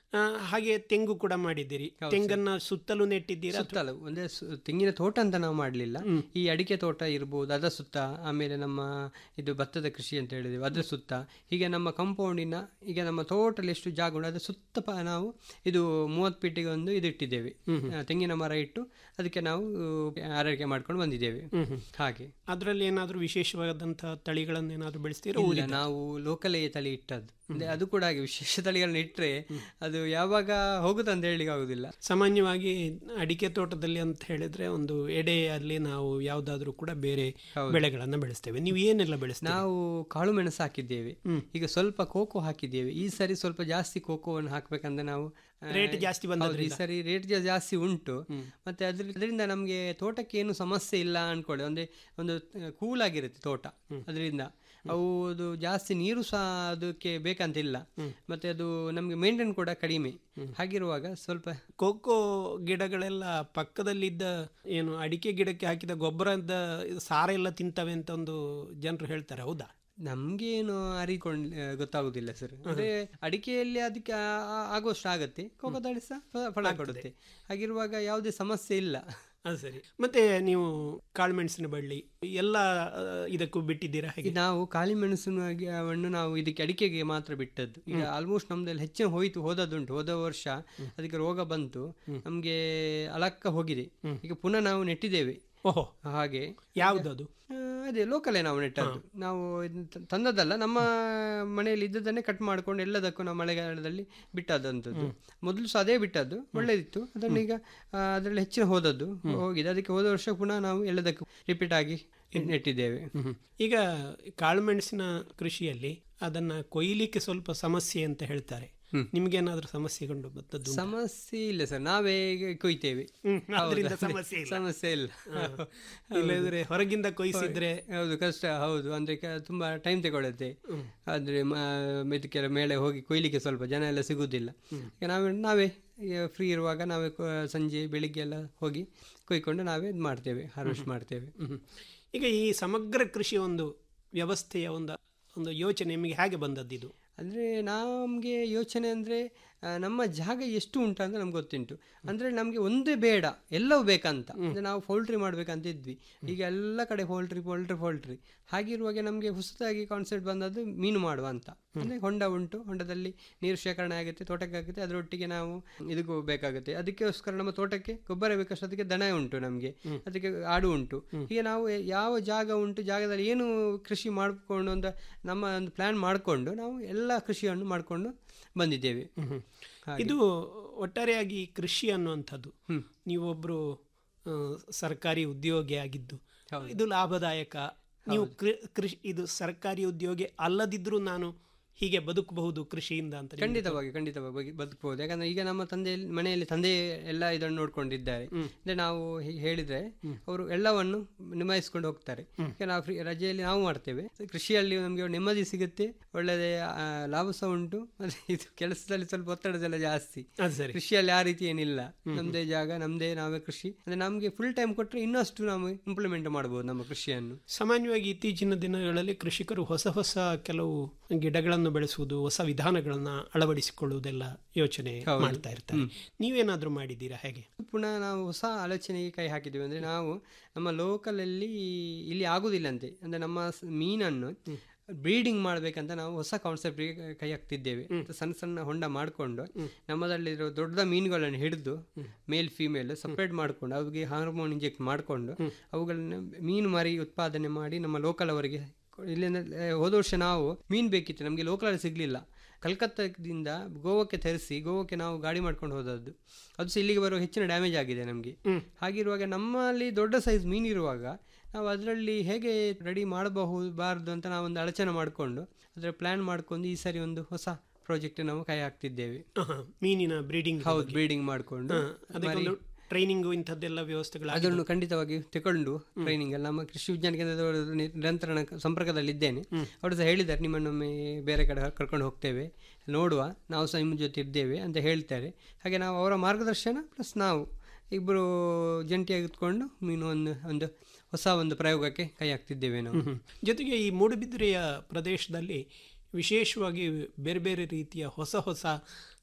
ಆ, ಹಾಗೆ ತೆಂಗು ಕೂಡ ಮಾಡಿದ್ದೀರಿ ಹೌದು ತೆಂಗನ್ನ ಸುತ್ತಲೂ ನೆಟ್ಟಿದ್ದೀರಾ ಅಥವಾ- ಸುತ್ತಲೂ ಒಂದೇ ಸು- ತೆಂಗಿನ ತೋಟ ಅಂತ ನಾವು ಮಾಡಲಿಲ್ಲ ಈ ಅಡಿಕೆ ತೋಟ ಇರ್ಬೋದು ಅದರ ಸುತ್ತ ಆಮೇಲೆ ನಮ್ಮ ಇದು ಭತ್ತದ ಕೃಷಿ ಅಂತ ಹೇಳಿದೆವು ಅದ್ರ ಸುತ್ತ ಹೀಗೆ ನಮ್ಮ ಕಂಪೌಂಡಿನ ಈಗ ನಮ್ಮ ತೋಟಲ್ಲಿ ಎಷ್ಟು ಜಾಗ ಉಂಟು ಅದ್ರ ಸುತ್ತ ಪ- ನಾವು ಇದು ಮೂವತ್ತು ಪೀಟಿಗೆ ಒಂದು ಇದು ಇಟ್ಟಿದ್ದೇವೆ ಆ, ತೆಂಗಿನ ಮರ ಇಟ್ಟು ಅದಕ್ಕೆ ನಾವು ಆ, ಆರೈಕೆ ಮಾಡ್ಕೊಂಡು ಬಂದಿದ್ದೇವೆ ಹ್ಮ್ ಹ್ಮ್. ಹಾಗೆ ಅದರಲ್ಲಿ ಏನಾದರೂ ವಿಶೇಷವಾದಂತಹ ತಳಿಗಳನ್ನು ಏನಾದರೂ ಬೆಳೆಸ್ತೀರಾ ಇಲ್ಲ, ಊರಿನ? ನಾವು ಲೋಕಲೇ ತಳಿ ಇಟ್ಟದ್ದು ಅಂದ್ರೆ ಅದು ಕೂಡ ಹಾಗೆ ವಿಶೇಷ ತಳಿಗಳನ್ನ ಇಟ್ಟರೆ ಅದು ಯಾವಾಗ ಹೋಗುತ್ತೆ ಅಂತ ಹೇಳಲಿಕ್ಕೆ ಆಗುದಿಲ್ಲ ಸಾಮಾನ್ಯವಾಗಿ ಅಡಿಕೆ ತೋಟದಲ್ಲಿ ಅಂತ ಹೇಳಿದ್ರೆ ಒಂದು ಎಡೆಯಲ್ಲಿ ನಾವು ಯಾವ್ದಾದ್ರೂ ಕೂಡ ಬೇರೆ ಬೆಳೆಗಳನ್ನ ಬೆಳೆಸ್ತೇವೆ ನೀವು ಏನೆಲ್ಲ ಬೆಳೆಸ್ತೀರಾ ನಾವು ಕಾಳು ಮೆಣಸು ಹಾಕಿದ್ದೇವೆ ಈಗ ಸ್ವಲ್ಪ ಕೋಕೋ ಹಾಕಿದ್ದೇವೆ ಈ ಸರಿ ಸ್ವಲ್ಪ ಜಾಸ್ತಿ ಕೋಕೋವನ್ನು ಹಾಕ್ಬೇಕಂದ್ರೆ ನಾವು ಆ, ರೇಟ್ ಜಾಸ್ತಿ ಹೌದು, ಈ ಬಂದದ್ರಿಂದ. ಸರಿ ರೇಟ್ ಜಾಸ್ತಿ ಉಂಟು ಮತ್ತೆ ಅದ್ರ ಅದರಿಂದ ನಮಗೆ ತೋಟಕ್ಕೆ ಏನು ಸಮಸ್ಯೆ ಇಲ್ಲ ಅನ್ಕೊಳ್ಳಿ ಅಂದ್ರೆ ಒಂದು ಕೂಲ್ ಆಗಿರುತ್ತೆ ತೋಟ ಅದರಿಂದ ಅವು ಅದು ಜಾಸ್ತಿ ನೀರು ಸಹ ಅದಕ್ಕೆ ಬೇಕಂತಿಲ್ಲ ಮತ್ತೆ ಅದು ನಮಗೆ ಮೇಂಟೈನ್ ಕೂಡ ಕಡಿಮೆ ಹಾಗಿರುವಾಗ ಸ್ವಲ್ಪ ಕೋಕೋ ಗಿಡಗಳೆಲ್ಲ ಪಕ್ಕದಲ್ಲಿದ್ದ ಏನು ಅಡಿಕೆ ಗಿಡಕ್ಕೆ ಹಾಕಿದ ಗೊಬ್ಬರದ ಸಾರ ಎಲ್ಲ ತಿಂತವೆ ಅಂತ ಒಂದು ಜನರು ಹೇಳ್ತಾರೆ ಹೌದಾ ನಮ್ಗೇನು ಅರಿಕೊಂಡ್ ಆ, ಗೊತ್ತಾಗುದಿಲ್ಲ ಸರ್ ಅಂದ್ರೆ ಅಡಿಕೆಯಲ್ಲಿ ಅದಕ್ಕೆ ಆ- ಆ- ಆಗುವಷ್ಟು ಆಗತ್ತೆ ಕೋಕೋದಾಳಿ ಸಹ ಫ- ಫಲ ಕೊಡುತ್ತೆ ಹಾಗಿರುವಾಗ ಯಾವುದೇ ಸಮಸ್ಯೆ ಇಲ್ಲ ಅದು ಸರಿ ಮತ್ತೆ ನೀವು ಕಾಳುಮೆಣಸಿನ ಬಳ್ಳಿ ಎಲ್ಲ ಆ, ಇದಕ್ಕೂ ಬಿಟ್ಟಿದ್ದೀರಾ ಈಗ ಹೇಗೆ ನಾವು ಕಾಳಿಮೆಣಸನ್ನು ನಾವು ಇದಕ್ಕೆ ಅಡಿಕೆಗೆ ಮಾತ್ರ ಬಿಟ್ಟದ್ದು ಈಗ ಆಲ್ಮೋಸ್ಟ್ ನಮ್ದಲ್ಲಿ ಹೆಚ್ಚಿನ ಹೋಯ್ತು ಹೋದದುಂಟು ಹೋದ ವರ್ಷ ಅದಕ್ಕೆ ರೋಗ ಬಂತು ನಮ್ಗೆ ಅಲಕ್ಕ ಹೋಗಿದೆ ಈಗ ಪುನಃ ನಾವು ನೆಟ್ಟಿದ್ದೇವೆ ಓಹೋ ಹಾಗೆ ಯಾವ್ದದು ಆ, ಅದೇ ಲೋಕಲೇ ನಾವು ನೆಟ್ಟದ್ದು ನಾವು ಇದನ್ನ ತ- ತಂದದ್ದಲ್ಲ ನಮ್ಮ ಮನೆಯಲ್ಲಿ ಇದ್ದದನ್ನೇ ಕಟ್ ಮಾಡ್ಕೊಂಡು ಎಲ್ಲದಕ್ಕೂ ನಾವು ಮಳೆಗಾಲದಲ್ಲಿ ಬಿಟ್ಟದಂಥದ್ದು ಮೊದಲು ಸಹ ಅದೇ ಬಿಟ್ಟದ್ದು ಒಳ್ಳೇದಿತ್ತು ಅದನ್ನು ಈಗ ಆ, ಅದರಲ್ಲಿ ಹೆಚ್ಚಿನ ಹೋದದ್ದು ಹೋಗಿದೆ ಅದಕ್ಕೆ ಹೋದ ವರ್ಷ ಪುನಃ ನಾವು ಎಲ್ಲದಕ್ಕೂ ರಿಪೀಟ್ ಆಗಿ ನೆಟ್ಟಿದ್ದೇವೆ ಈಗ ಕಾಳುಮೆಣಸಿನ ಕೃಷಿಯಲ್ಲಿ ಅದನ್ನ ಕೊಯ್ಲಿಕ್ಕೆ ಸ್ವಲ್ಪ ಸಮಸ್ಯೆ ಅಂತ ಹೇಳ್ತಾರೆ ನಿಮ್ಗೇನಾದ್ರೂ ಸಮಸ್ಯೆ ಕಂಡು ಬಂದದ್ದು ಉಂಟಾ? ಸಮಸ್ಯೆ ಇಲ್ಲ ಸರ್ ನಾವೇ ಈಗ ಕೊಯ್ತೇವೆ ಹ್ಮ್, ಹೌದು, ಅದ್ರಿಂದ ಅದೇ ಸಮಸ್ಯೆ ಇಲ್ಲ. ಸಮಸ್ಯೆ ಇಲ್ಲ ಹಾ. ಇಲ್ಲದ್ರೆ ಹೊರಗಿಂದ ಕೊಯ್ಸಿದ್ರೆ ಹೌದು ಕಷ್ಟ ಹೌದು ಅಂದ್ರೆ ಕ- ತುಂಬಾ ಟೈಮ್ ತಗೊಳುತ್ತೆ ಆದ್ರೆ ಮ- ಇದಕ್ಕೆಲ್ಲ ಮೇಲೆ ಹೋಗಿ ಕೊಯ್ಲಿಕ್ಕೆ ಸ್ವಲ್ಪ ಜನ ಎಲ್ಲ ಸಿಗುದಿಲ್ಲ ಈಗ ನಾವೇ ನಾವೇ ಫ್ರೀ ಇರುವಾಗ ನಾವೇ ಕೊ- ಸಂಜೆ ಬೆಳಿಗ್ಗೆ ಎಲ್ಲ ಹೋಗಿ ಕೊಯ್ಕೊಂಡು ನಾವೇ ಇದು ಮಾಡ್ತೇವೆ ಹಾರ್ವೆಸ್ಟ್ ಮಾಡ್ತೇವೆ ಹ್ಮ್. ಈಗ ಈ ಸಮಗ್ರ ಕೃಷಿ ಒಂದು ವ್ಯವಸ್ಥೆಯ ಒಂದು ಒಂದು ಯೋಚನೆ ನಿಮಗೆ ಹೇಗೆ ಬಂದದ್ದು ಇದು ಅಂದರೆ ನಮಗೆ ಯೋಚನೆ ಅಂದರೆ ನಮ್ಮ ಜಾಗ ಎಷ್ಟು ಉಂಟು ಅಂತ ನಮ್ಗೆ ಗೊತ್ತುಂಟು ಅಂದರೆ ನಮಗೆ ಒಂದೇ ಬೇಡ ಎಲ್ಲವೂ ಬೇಕಂತ ಅಂದರೆ ನಾವು ಪೌಲ್ಟ್ರಿ ಮಾಡಬೇಕಂತ ಇದ್ವಿ ಈಗ ಎಲ್ಲ ಕಡೆ ಪೌಲ್ಟ್ರಿ ಪೌಲ್ಟ್ರಿ ಪೌಲ್ಟ್ರಿ ಹಾಗಿರುವಾಗ ನಮಗೆ ಹೊಸದಾಗಿ ಕಾನ್ಸೆಪ್ಟ್ ಬಂದದ್ದು ಮೀನು ಮಾಡುವ ಅಂತ ಅಂದರೆ ಹೊಂಡ ಉಂಟು ಹೊಂಡದಲ್ಲಿ ನೀರು ಶೇಖರಣೆ ಆಗುತ್ತೆ ತೋಟಕ್ಕೆ ಆಗುತ್ತೆ ಅದರೊಟ್ಟಿಗೆ ನಾವು ಇದಕ್ಕೂ ಬೇಕಾಗುತ್ತೆ ಅದಕ್ಕೋಸ್ಕರ ನಮ್ಮ ತೋಟಕ್ಕೆ ಗೊಬ್ಬರ ಬೇಕಷ್ಟು ಅದಕ್ಕೆ ದನ ಉಂಟು ನಮಗೆ ಅದಕ್ಕೆ ಆಡು ಉಂಟು ಹೀಗೆ ನಾವು ಯಾವ ಜಾಗ ಉಂಟು ಜಾಗದಲ್ಲಿ ಏನು ಕೃಷಿ ಮಾಡಿಕೊಂಡು ಅಂತ ನಮ್ಮ ಒಂದು ಪ್ಲಾನ್ ಮಾಡಿಕೊಂಡು ನಾವು ಎಲ್ಲ ಕೃಷಿಯನ್ನು ಮಾಡಿಕೊಂಡು ಬಂದಿದ್ದೇವೆ ಹಾಗೆ. ಇದು ಒಟ್ಟಾರೆಯಾಗಿ ಕೃಷಿ ಅನ್ನುವಂಥದ್ದು ನೀವೊಬ್ರು ಆ, ಸರ್ಕಾರಿ ಉದ್ಯೋಗಿ ಆಗಿದ್ದು ಇದು ಲಾಭದಾಯಕ ನೀವು ಕೃ- ಕೃಷಿ ಇದು ಸರ್ಕಾರಿ ಉದ್ಯೋಗಿ ಅಲ್ಲದಿದ್ರೂ ನಾನು ಹೀಗೆ ಬದುಕಬಹುದು ಕೃಷಿಯಿಂದ ಅಂತ ನಿಮ್ಗೆ ಖಂಡಿತವಾಗಿ ಖಂಡಿತವಾಗಿ ಬಗೆ- ಬದುಕಬಹುದು ಯಾಕಂದ್ರೆ ಈಗ ನಮ್ಮ ತಂದೆ ಮನೆಯಲ್ಲಿ ತಂದೆ ಎಲ್ಲ ಇದನ್ನು ನೋಡ್ಕೊಂಡಿದ್ದಾರೆ ಅಂದ್ರೆ ನಾವು ಹೀಗೆ ಹೇಳಿದ್ರೆ ಅವರು ಎಲ್ಲವನ್ನು ನಿಭಾಯಿಸ್ಕೊಂಡು ಹೋಗ್ತಾರೆ ಈಗ ನಾವು ಫ್ರೀ ರಜೆಯಲ್ಲಿ ನಾವು ಮಾಡ್ತೇವೆ ಕೃಷಿಯಲ್ಲಿ ನಮಗೆ ನೆಮ್ಮದಿ ಸಿಗುತ್ತೆ ಒಳ್ಳೆದೇ ಆ, ಲಾಭ ಸಹ ಉಂಟು ಮತ್ತೆ ಇದು ಕೆಲಸದಲ್ಲಿ ಸ್ವಲ್ಪ ಒತ್ತಡದೆಲ್ಲ ಜಾಸ್ತಿ ಅದು ಸರಿ ಕೃಷಿಯಲ್ಲಿ ಆ ರೀತಿ ಏನಿಲ್ಲ ನಮ್ದೇ ಜಾಗ ನಮ್ದೇ ನಾವೇ ಕೃಷಿ ಅಂದ್ರೆ ನಮ್ಗೆ ಫುಲ್ ಟೈಮ್ ಕೊಟ್ಟರೆ ಇನ್ನಷ್ಟು ನಾವು ಇಂಪ್ಲಿಮೆಂಟ್ ಮಾಡಬಹುದು ನಮ್ಮ ಕೃಷಿಯನ್ನು ಸಾಮಾನ್ಯವಾಗಿ ಇತ್ತೀಚಿನ ದಿನಗಳಲ್ಲಿ ಕೃಷಿಕರು ಹೊಸ ಹೊಸ ಕೆಲವು ಗಿಡಗಳನ್ನು ಬೆಳೆಸುವುದು ಹೊಸ ವಿಧಾನಗಳನ್ನ ಅಳವಡಿಸಿಕೊಳ್ಳುವುದೆಲ್ಲ ಯೋಚನೆ ಹೌದು. ಮಾಡ್ತಾ ಇರ್ತಾರೆ ನೀವೇನಾದ್ರೂ ಮಾಡಿದ್ದೀರಾ ಹೇಗೆ ಪುನಃ ನಾವು ಹೊಸ ಆಲೋಚನೆಗೆ ಕೈ ಹಾಕಿದ್ದೀವಿ ಅಂದರೆ ನಾವು ನಮ್ಮ ಲೋಕಲಲ್ಲಿ ಇಲ್ಲಿ ಆಗುದಿಲ್ಲಂತೆ ಅಂದರೆ ನಮ್ಮ ಸ್- ಮೀನನ್ನು ಬ್ರೀಡಿಂಗ್ ಮಾಡಬೇಕಂತ ನಾವು ಹೊಸ ಕಾನ್ಸೆಪ್ಟ್ಗೆ ಕೈ ಹಾಕ್ತಿದ್ದೇವೆ ಸಣ್ಣ ಸಣ್ಣ ಹೊಂಡ ಮಾಡಿಕೊಂಡು ನಮ್ಮದಲ್ಲಿರೋ ದೊಡ್ಡ ಮೀನುಗಳನ್ನು ಹಿಡಿದು ಮೇಲ್ ಫಿಮೇಲ್ ಸಪ್ರೇಟ್ ಮಾಡಿಕೊಂಡು ಅವಿಗೆ ಹಾರ್ಮೋನ್ ಇಂಜೆಕ್ಟ್ ಮಾಡಿಕೊಂಡು ಅವುಗಳನ್ನ ಮೀನು ಮರಿ ಉತ್ಪಾದನೆ ಮಾಡಿ ನಮ್ಮ ಲೋಕಲ್ ಅವರಿಗೆ ಇಲ್ಲಿಂದ ಆ, ಹೋದ ವರ್ಷ ನಾವು ಮೀನು ಬೇಕಿತ್ತು ನಮಗೆ ಲೋಕಲಲ್ಲಿ ಸಿಗಲಿಲ್ಲ ಕಲ್ಕತ್ತಾದಿಂದ ಗೋವಾಕ್ಕೆ ತರಿಸಿ ಗೋವಾಕ್ಕೆ ನಾವು ಗಾಡಿ ಮಾಡ್ಕೊಂಡು ಹೋದದ್ದು ಅದು ಸಹ ಇಲ್ಲಿಗೆ ಬರುವ ಹೆಚ್ಚಿನ ಡ್ಯಾಮೇಜ್ ಆಗಿದೆ ನಮಗೆ ಹಾಗಿರುವಾಗ ನಮ್ಮಲ್ಲಿ ದೊಡ್ಡ ಸೈಜ್ ಮೀನಿರುವಾಗ ನಾವು ಅದರಲ್ಲಿ ಹೇಗೆ ರೆಡಿ ಮಾಡಬಹುದು ಬಾರ್ದು ಅಂತ ನಾವು ಒಂದು ಅಳಚನೆ ಮಾಡಿಕೊಂಡು ಅದರ ಪ್ಲಾನ್ ಮಾಡ್ಕೊಂಡು ಈ ಸರಿ ಒಂದು ಹೊಸ ಪ್ರಾಜೆಕ್ಟ್ ನಾವು ಕೈ ಹಾಕ್ತಿದ್ದೇವೆ ಆಹಾ, ಮೀನಿನ ಬ್ರೀಡಿಂಗ್ ಹೌದು ಬ್ರೀಡಿಂಗ್ ಮಾಡಿಕೊಂಡು ಅದಕ್ಕೊಂದು ಟ್ರೈನಿಂಗು ಇಂಥದ್ದೆಲ್ಲ ವ್ಯವಸ್ಥೆಗಳು ಅದನ್ನು ಖಂಡಿತವಾಗಿ ತಗೊಂಡು ಟ್ರೈನಿಂಗ್ ಎಲ್ಲ ನಮ್ಮ ಕೃಷಿ ವಿಜ್ಞಾನ ಕೇಂದ್ರದವರು ನಿ- ನಿರಂತರ ನ- ಸಂಪರ್ಕದಲ್ಲಿ ಇದ್ದೇನೆ ಅವರು ಸಹ ಹೇಳಿದ್ದಾರೆ ನಿಮ್ಮನ್ನೊಮ್ಮೆ ಬೇರೆ ಕಡೆ ಕರ್ಕೊಂಡು ಹೋಗ್ತೇವೆ ನೋಡುವ ನಾವು ಸಹ ನಿಮ್ಮ ಜೊತೆ ಇದ್ದೇವೆ ಅಂತ ಹೇಳ್ತಾರೆ ಹಾಗೆ ನಾವು ಅವರ ಮಾರ್ಗದರ್ಶನ ಪ್ಲಸ್ ನಾವು ಇಬ್ಬರು ಜಂಟಿಯಾಗಿ ಇಟ್ಕೊಂಡು ಮೀನು ಒಂದು ಒಂದು ಹೊಸ ಒಂದು ಪ್ರಯೋಗಕ್ಕೆ ಕೈ ಹಾಕ್ತಿದ್ದೇವೆ ನಾವು ಹ್ಮ್. ಜೊತೆಗೆ ಈ ಮೂಡುಬಿದಿರೆಯ ಪ್ರದೇಶದಲ್ಲಿ ವಿಶೇಷವಾಗಿ ಬೇರೆ ಬೇರೆ ರೀತಿಯ ಹೊಸ ಹೊಸ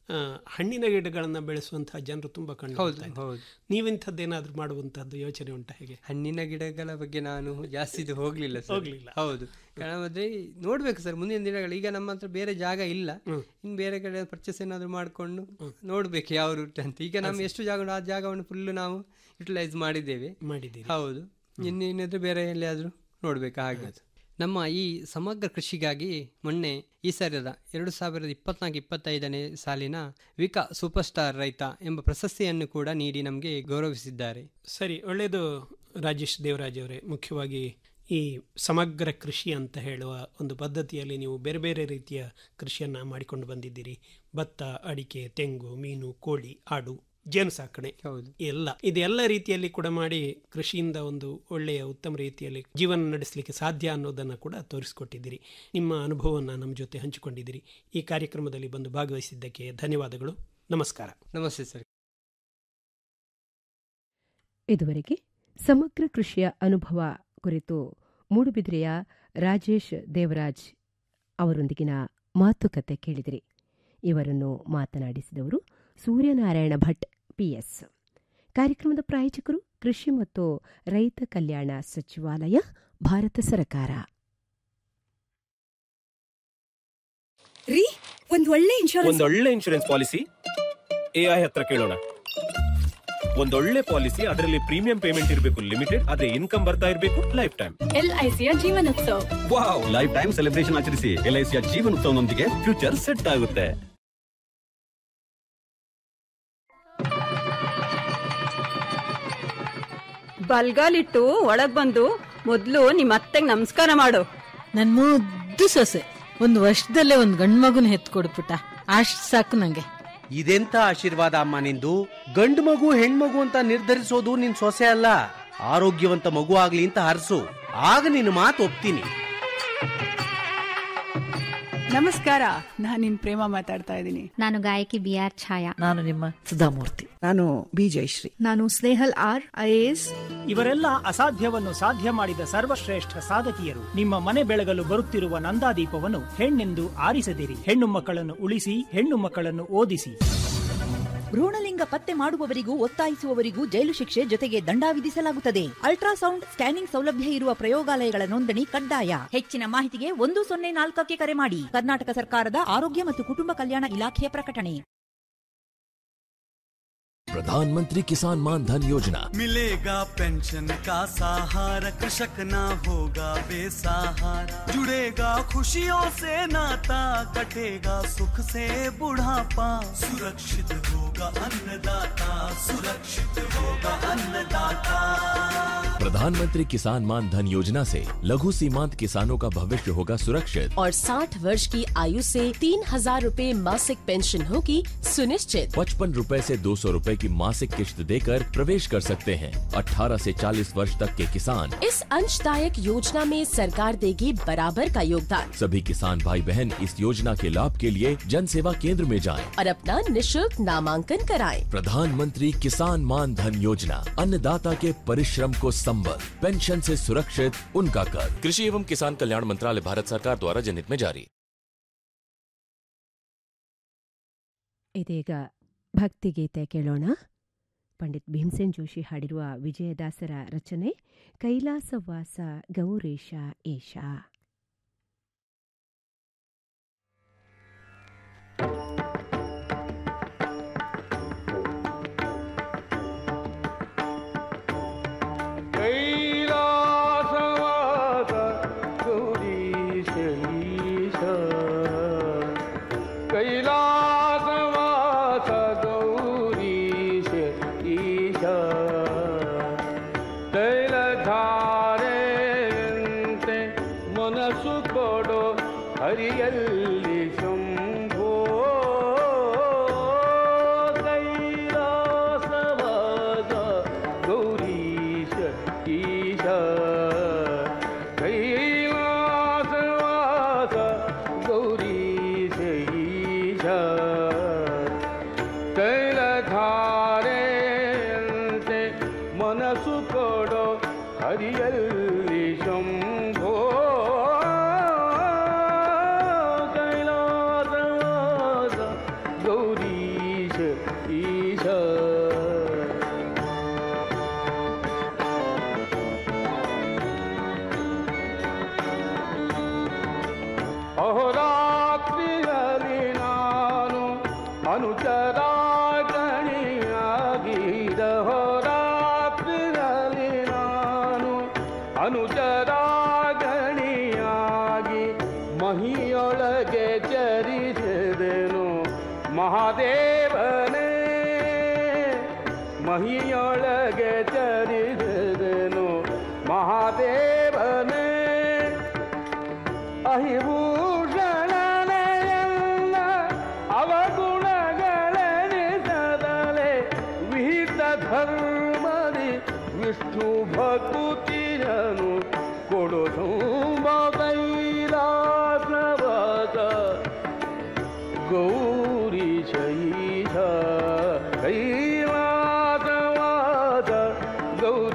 ಆ, ಹಣ್ಣಿನ ಗಿಡಗಳನ್ನು ಬೆಳೆಸುವಂತಹ ಜನರು ತುಂಬಾ ಕಂಡು ಹೌದು, ಬರ್ತಾ ಇದ್ದಾರೆ. ಹೌದು. ನೀವಿಂಥದ್ದೇನಾದ್ರೂ ಮಾಡುವಂತಹದ್ದು ಯೋಚನೆ ಉಂಟಾ ಹೇಗೆ ಹಣ್ಣಿನ ಗಿಡಗಳ ಬಗ್ಗೆ ನಾನು ಜಾಸ್ತಿ ಇದು ಹೋಗ್ಲಿಲ್ಲ ಸರ್ ಹೋಗ್ಲಿಲ್ಲ. ಹೌದು ಕಾರಣ ಮತ್ತೆ ನೋಡ್ಬೇಕು ಸರ್ ಮುಂದಿನ ದಿನಗಳು ಈಗ ನಮ್ಮ ಹತ್ರ ಬೇರೆ ಜಾಗ ಇಲ್ಲ ಇನ್ನು ಬೇರೆ ಕಡೆ ಪರ್ಚೇಸ್ ಏನಾದ್ರು ಮಾಡ್ಕೊಂಡು ನೋಡ್ಬೇಕು ಯಾವ ರೂಟ್ ಅಂತ ಈಗ ನಮ್ಮ ಎಷ್ಟು ಜಾಗ ಉಂಟು, ಆ ಜಾಗವನ್ನು ಫುಲ್ ನಾವು ಯುಟಿಲೈಸ್ ಮಾಡಿದ್ದೇವೆ ಮಾಡಿದ್ದೀರಿ ಹೌದು ಇನ್ನೇನಾದ್ರೂ ಬೇರೆ ಎಲ್ಲಿಯಾದ್ರೂ ನೋಡ್ಬೇಕು ಹಾಗೆ ನಮ್ಮ ಈ ಸಮಗ್ರ ಕೃಷಿಗಾಗಿ ಮೊನ್ನೆ ಈ ಸಾರಿದ ಎರಡು ಸಾವಿರದ ಇಪ್ಪತ್ನಾಲ್ಕು ಇಪ್ಪತ್ತೈದನೇ ಸಾಲಿನ ವಿಕಾ ಸೂಪರ್ ಸ್ಟಾರ್ ರೈತ ಎಂಬ ಪ್ರಶಸ್ತಿಯನ್ನು ಕೂಡ ನೀಡಿ ನಮಗೆ ಗೌರವಿಸಿದ್ದಾರೆ ಸರಿ ಒಳ್ಳೆಯದು ರಾಜೇಶ್ ದೇವರಾಜ್ ಅವರೇ ಮುಖ್ಯವಾಗಿ ಈ ಸಮಗ್ರ ಕೃಷಿ ಅಂತ ಹೇಳುವ ಒಂದು ಪದ್ಧತಿಯಲ್ಲಿ ನೀವು ಬೇರೆ ಬೇರೆ ರೀತಿಯ ಕೃಷಿಯನ್ನು ಮಾಡಿಕೊಂಡು ಬಂದಿದ್ದೀರಿ ಭತ್ತ ಅಡಿಕೆ ತೆಂಗು ಮೀನು ಕೋಳಿ ಆಡು ಜೇನು ಸಾಕಣೆ ಹೌದು ಎಲ್ಲ ಇದೆಲ್ಲ ರೀತಿಯಲ್ಲಿ ಕೂಡ ಮಾಡಿ ಕೃಷಿಯಿಂದ ಒಂದು ಒಳ್ಳೆಯ ಉತ್ತಮ ರೀತಿಯಲ್ಲಿ ಜೀವನ ನಡೆಸಲಿಕ್ಕೆ ಸಾಧ್ಯ ಅನ್ನೋದನ್ನು ಕೂಡ ತೋರಿಸಿಕೊಟ್ಟಿದ್ದೀರಿ ನಿಮ್ಮ ಅನುಭವವನ್ನು ನಮ್ಮ ಜೊತೆ ಹಂಚಿಕೊಂಡಿದ್ದೀರಿ ಈ ಕಾರ್ಯಕ್ರಮದಲ್ಲಿ ಬಂದು ಭಾಗವಹಿಸಿದ್ದಕ್ಕೆ ಧನ್ಯವಾದಗಳು ನಮಸ್ಕಾರ ನಮಸ್ತೆ ಸರ್ ಇದುವರೆಗೆ ಸಮಗ್ರ ಕೃಷಿಯ ಅನುಭವ ಕುರಿತು ಮೂಡುಬಿದ್ರೆಯ ರಾಜೇಶ್ ದೇವರಾಜ್ ಅವರೊಂದಿಗಿನ ಮಾತುಕತೆ ಕೇಳಿದಿರಿ ಇವರನ್ನು ಮಾತನಾಡಿಸಿದವರು ಸೂರ್ಯನಾರಾಯಣ ಭಟ್ ಪಿಎಸ್ ಕಾರ್ಯಕ್ರಮದ ಪ್ರಾಯೋಜಕರು ಕೃಷಿ ಮತ್ತು ರೈತ ಕಲ್ಯಾಣ ಸಚಿವಾಲಯ ಭಾರತ ಸರ್ಕಾರ ರೀ ಒಂದ್ ಒಳ್ಳೆ ಇನ್ಶೂರೆನ್ಸ್ ಒಂದೊಳ್ಳೆ ಇನ್ಶೂರೆನ್ಸ್ ಪಾಲಿಸಿ ಎ ಐ ಹತ್ರ ಕೇಳೋಣ ಒಂದೊಳ್ಳೆ ಪಾಲಿಸಿ ಅದರಲ್ಲಿ ಪ್ರೀಮಿಯಂ ಪೇಮೆಂಟ್ ಇರಬೇಕು ಲಿಮಿಟೆಡ್ ಅದೇ ಇನ್ಕಮ್ ಬರ್ತಾ ಇರಬೇಕು ಲೈಫ್ ಟೈಮ್ ಎಲ್ಐಸಿಯ ಜೀವನೋತ್ಸವ ವಾವ್ ಲೈಫ್ ಟೈಮ್ ಸೆಲೆಬ್ರೇಷನ್ ಆಚರಿಸಿ ಎಲ್ ಐ ಸಿಯ ಜೀವನೋತ್ಸವನೊಂದಿಗೆ ಫ್ಯೂಚರ್ ಸೆಟ್ ಆಗುತ್ತೆ ಬಲ್ಗಾಲಿಟ್ಟು ಒಳಗ್ ಬಂದು ಮೊದ್ಲು ನಿಮ್ಮ ಅತ್ತೆಗ್ ನಮಸ್ಕಾರ ಮಾಡು ನನ್ ಮುದ್ದು ಸೊಸೆ ಒಂದು ವರ್ಷದಲ್ಲೇ ಒಂದ್ ಗಂಡ್ ಮಗುನ ಹೆತ್ ಕೊಡ್ಬಿಟ್ಟ ಅಷ್ಟ್ ಸಾಕು ನಂಗೆ ಇದೆಂತ ಆಶೀರ್ವಾದ ಅಮ್ಮ ನಿಂದು ಗಂಡು ಮಗು ಹೆಣ್ಮಗು ಅಂತ ನಿರ್ಧರಿಸೋದು ನಿನ್ ಸೊಸೆ ಅಲ್ಲ ಆರೋಗ್ಯವಂತ ಮಗು ಆಗ್ಲಿ ಅಂತ ಹರಸು ಆಗ ನಿನ್ನ ಮಾತು ಒಪ್ತೀನಿ ನಮಸ್ಕಾರ ನಾನು ನಿಮ್ ಪ್ರೇಮ ಮಾತಾಡ್ತಾ ಇದ್ದೀನಿ ನಾನು ಗಾಯಕಿ ಬಿ ಆರ್ ಛಾಯಾ ನಾನು ನಿಮ್ಮ ಸುಧಾಮೂರ್ತಿ ನಾನು ಬಿ ಜಯಶ್ರೀ ನಾನು ಸ್ನೇಹಲ್ ಆರ್ ಐಎಎಸ್ ಇವರೆಲ್ಲ ಅಸಾಧ್ಯವನ್ನು ಸಾಧ್ಯ ಮಾಡಿದ ಸರ್ವಶ್ರೇಷ್ಠ ಸಾಧಕಿಯರು ನಿಮ್ಮ ಮನೆ ಬೆಳಗಲು ಬರುತ್ತಿರುವ ನಂದಾದೀಪವನ್ನು ಹೆಣ್ಣೆಂದು ಆರಿಸದಿರಿ ಹೆಣ್ಣು ಮಕ್ಕಳನ್ನು ಉಳಿಸಿ ಹೆಣ್ಣು ಮಕ್ಕಳನ್ನು ಓದಿಸಿ ಭ್ರೂಣಲಿಂಗ ಪತ್ತೆ ಮಾಡುವವರಿಗೂ ಒತ್ತಾಯಿಸುವವರಿಗೂ ಜೈಲು ಶಿಕ್ಷೆ ಜೊತೆಗೆ ದಂಡ ವಿಧಿಸಲಾಗುತ್ತದೆ ಅಲ್ಟ್ರಾಸೌಂಡ್ ಸ್ಕ್ಯಾನಿಂಗ್ ಸೌಲಭ್ಯ ಇರುವ ಪ್ರಯೋಗಾಲಯಗಳ ನೋಂದಣಿ ಕಡ್ಡಾಯ ಹೆಚ್ಚಿನ ಮಾಹಿತಿಗೆ ಒಂದು ಸೊನ್ನೆ ನಾಲ್ಕಕ್ಕೆ ಕರೆ ಮಾಡಿ ಕರ್ನಾಟಕ ಸರ್ಕಾರದ ಆರೋಗ್ಯ ಮತ್ತು ಕುಟುಂಬ ಕಲ್ಯಾಣ ಇಲಾಖೆಯ ಪ್ರಕಟಣೆ प्रधानमंत्री किसान मान धन योजना मिलेगा पेंशन का सहारा कृषक ना होगा बेसहारा जुड़ेगा खुशियों से नाता कटेगा सुख से बुढ़ापा सुरक्षित होगा अन्नदाता सुरक्षित होगा अन्नदाता प्रधानमंत्री किसान मान धन योजना से लघु सीमांत किसानों का भविष्य होगा सुरक्षित और 60 वर्ष की आयु से तीन हजार रूपए मासिक पेंशन होगी सुनिश्चित पचपन रूपए से दो सौ रूपए की मासिक किश्त देकर प्रवेश कर सकते हैं 18 से 40 वर्ष तक के किसान इस अंशदायक योजना में सरकार देगी बराबर का योगदान सभी किसान भाई बहन इस योजना के लाभ के लिए जन सेवा केंद्र में जाएं। और अपना निशुल्क नामांकन कराएं। प्रधानमंत्री किसान मान धन योजना अन्नदाता के परिश्रम को संबल पेंशन से सुरक्षित उनका कर कृषि एवं किसान कल्याण मंत्रालय भारत सरकार द्वारा जनहित में जारी ಇದೀಗ ಭಕ್ತಿಗೀತೆ ಕೇಳೋಣ ಪಂಡಿತ್ ಭೀಮಸೇನ್ ಜೋಶಿ ಹಾಡಿರುವ ವಿಜಯದಾಸರ ರಚನೆ ಕೈಲಾಸವಾಸ ಗೌರೀಶ ಈಶ कैलासवास गौरीश ईश कैलासवास गौरीश ईश ತೈಲಧಾರೆಯಂತೆ ಮನಸ್ಸು ಕೊಡು ಹರಿಯಲ್ಲಿ ಶಂಭೋ ಕೈಲಾಸವಾಸ ಗೌರೀಶ ಈಶ ಕೈಲಾಸವಾಸ ಗೌರೀಶ ಈಶ ತೈಲಧಾರೆಯಂತೆ ಮನಸ್ಸು ಕೊಡೋ ಹರಿಯಲ್ಲಿ ಶಂಭೋ ಕೈಲಾಸವಾಸ ಗೌರೀಶ ಅನುಚರಾಗಣಿಯಾಗಿರಹೋ ರಾತ್ರಿಯಲ್ಲಿ ನಾನು ಅನುಚರಾಗಣಿಯಾಗಿ ಮಹಿಯೊಳಗೆ ಚರಿಸಿದೆನು ಮಹಾದೇವನೇ ಮಹಿಯೊಳಗೆ ಚರಿಸಿದೆನು ಮಹಾದೇವನೇ ಅಹಿಭೂಷಣನೆಯಲ್ಲ ಅವಗುಣಗಳೆನಿಸದಲೆ ವಿಹಿತ ಧರ್ಮದಿ ವಿಷ್ಣು ಭಕುತಿಯನು ಕೊಡು ಕೈಲಾಸವಾದ ಗೌರಿ ಶೈಷ ಕೈಲಾಸವಾದ ಗೌರಿ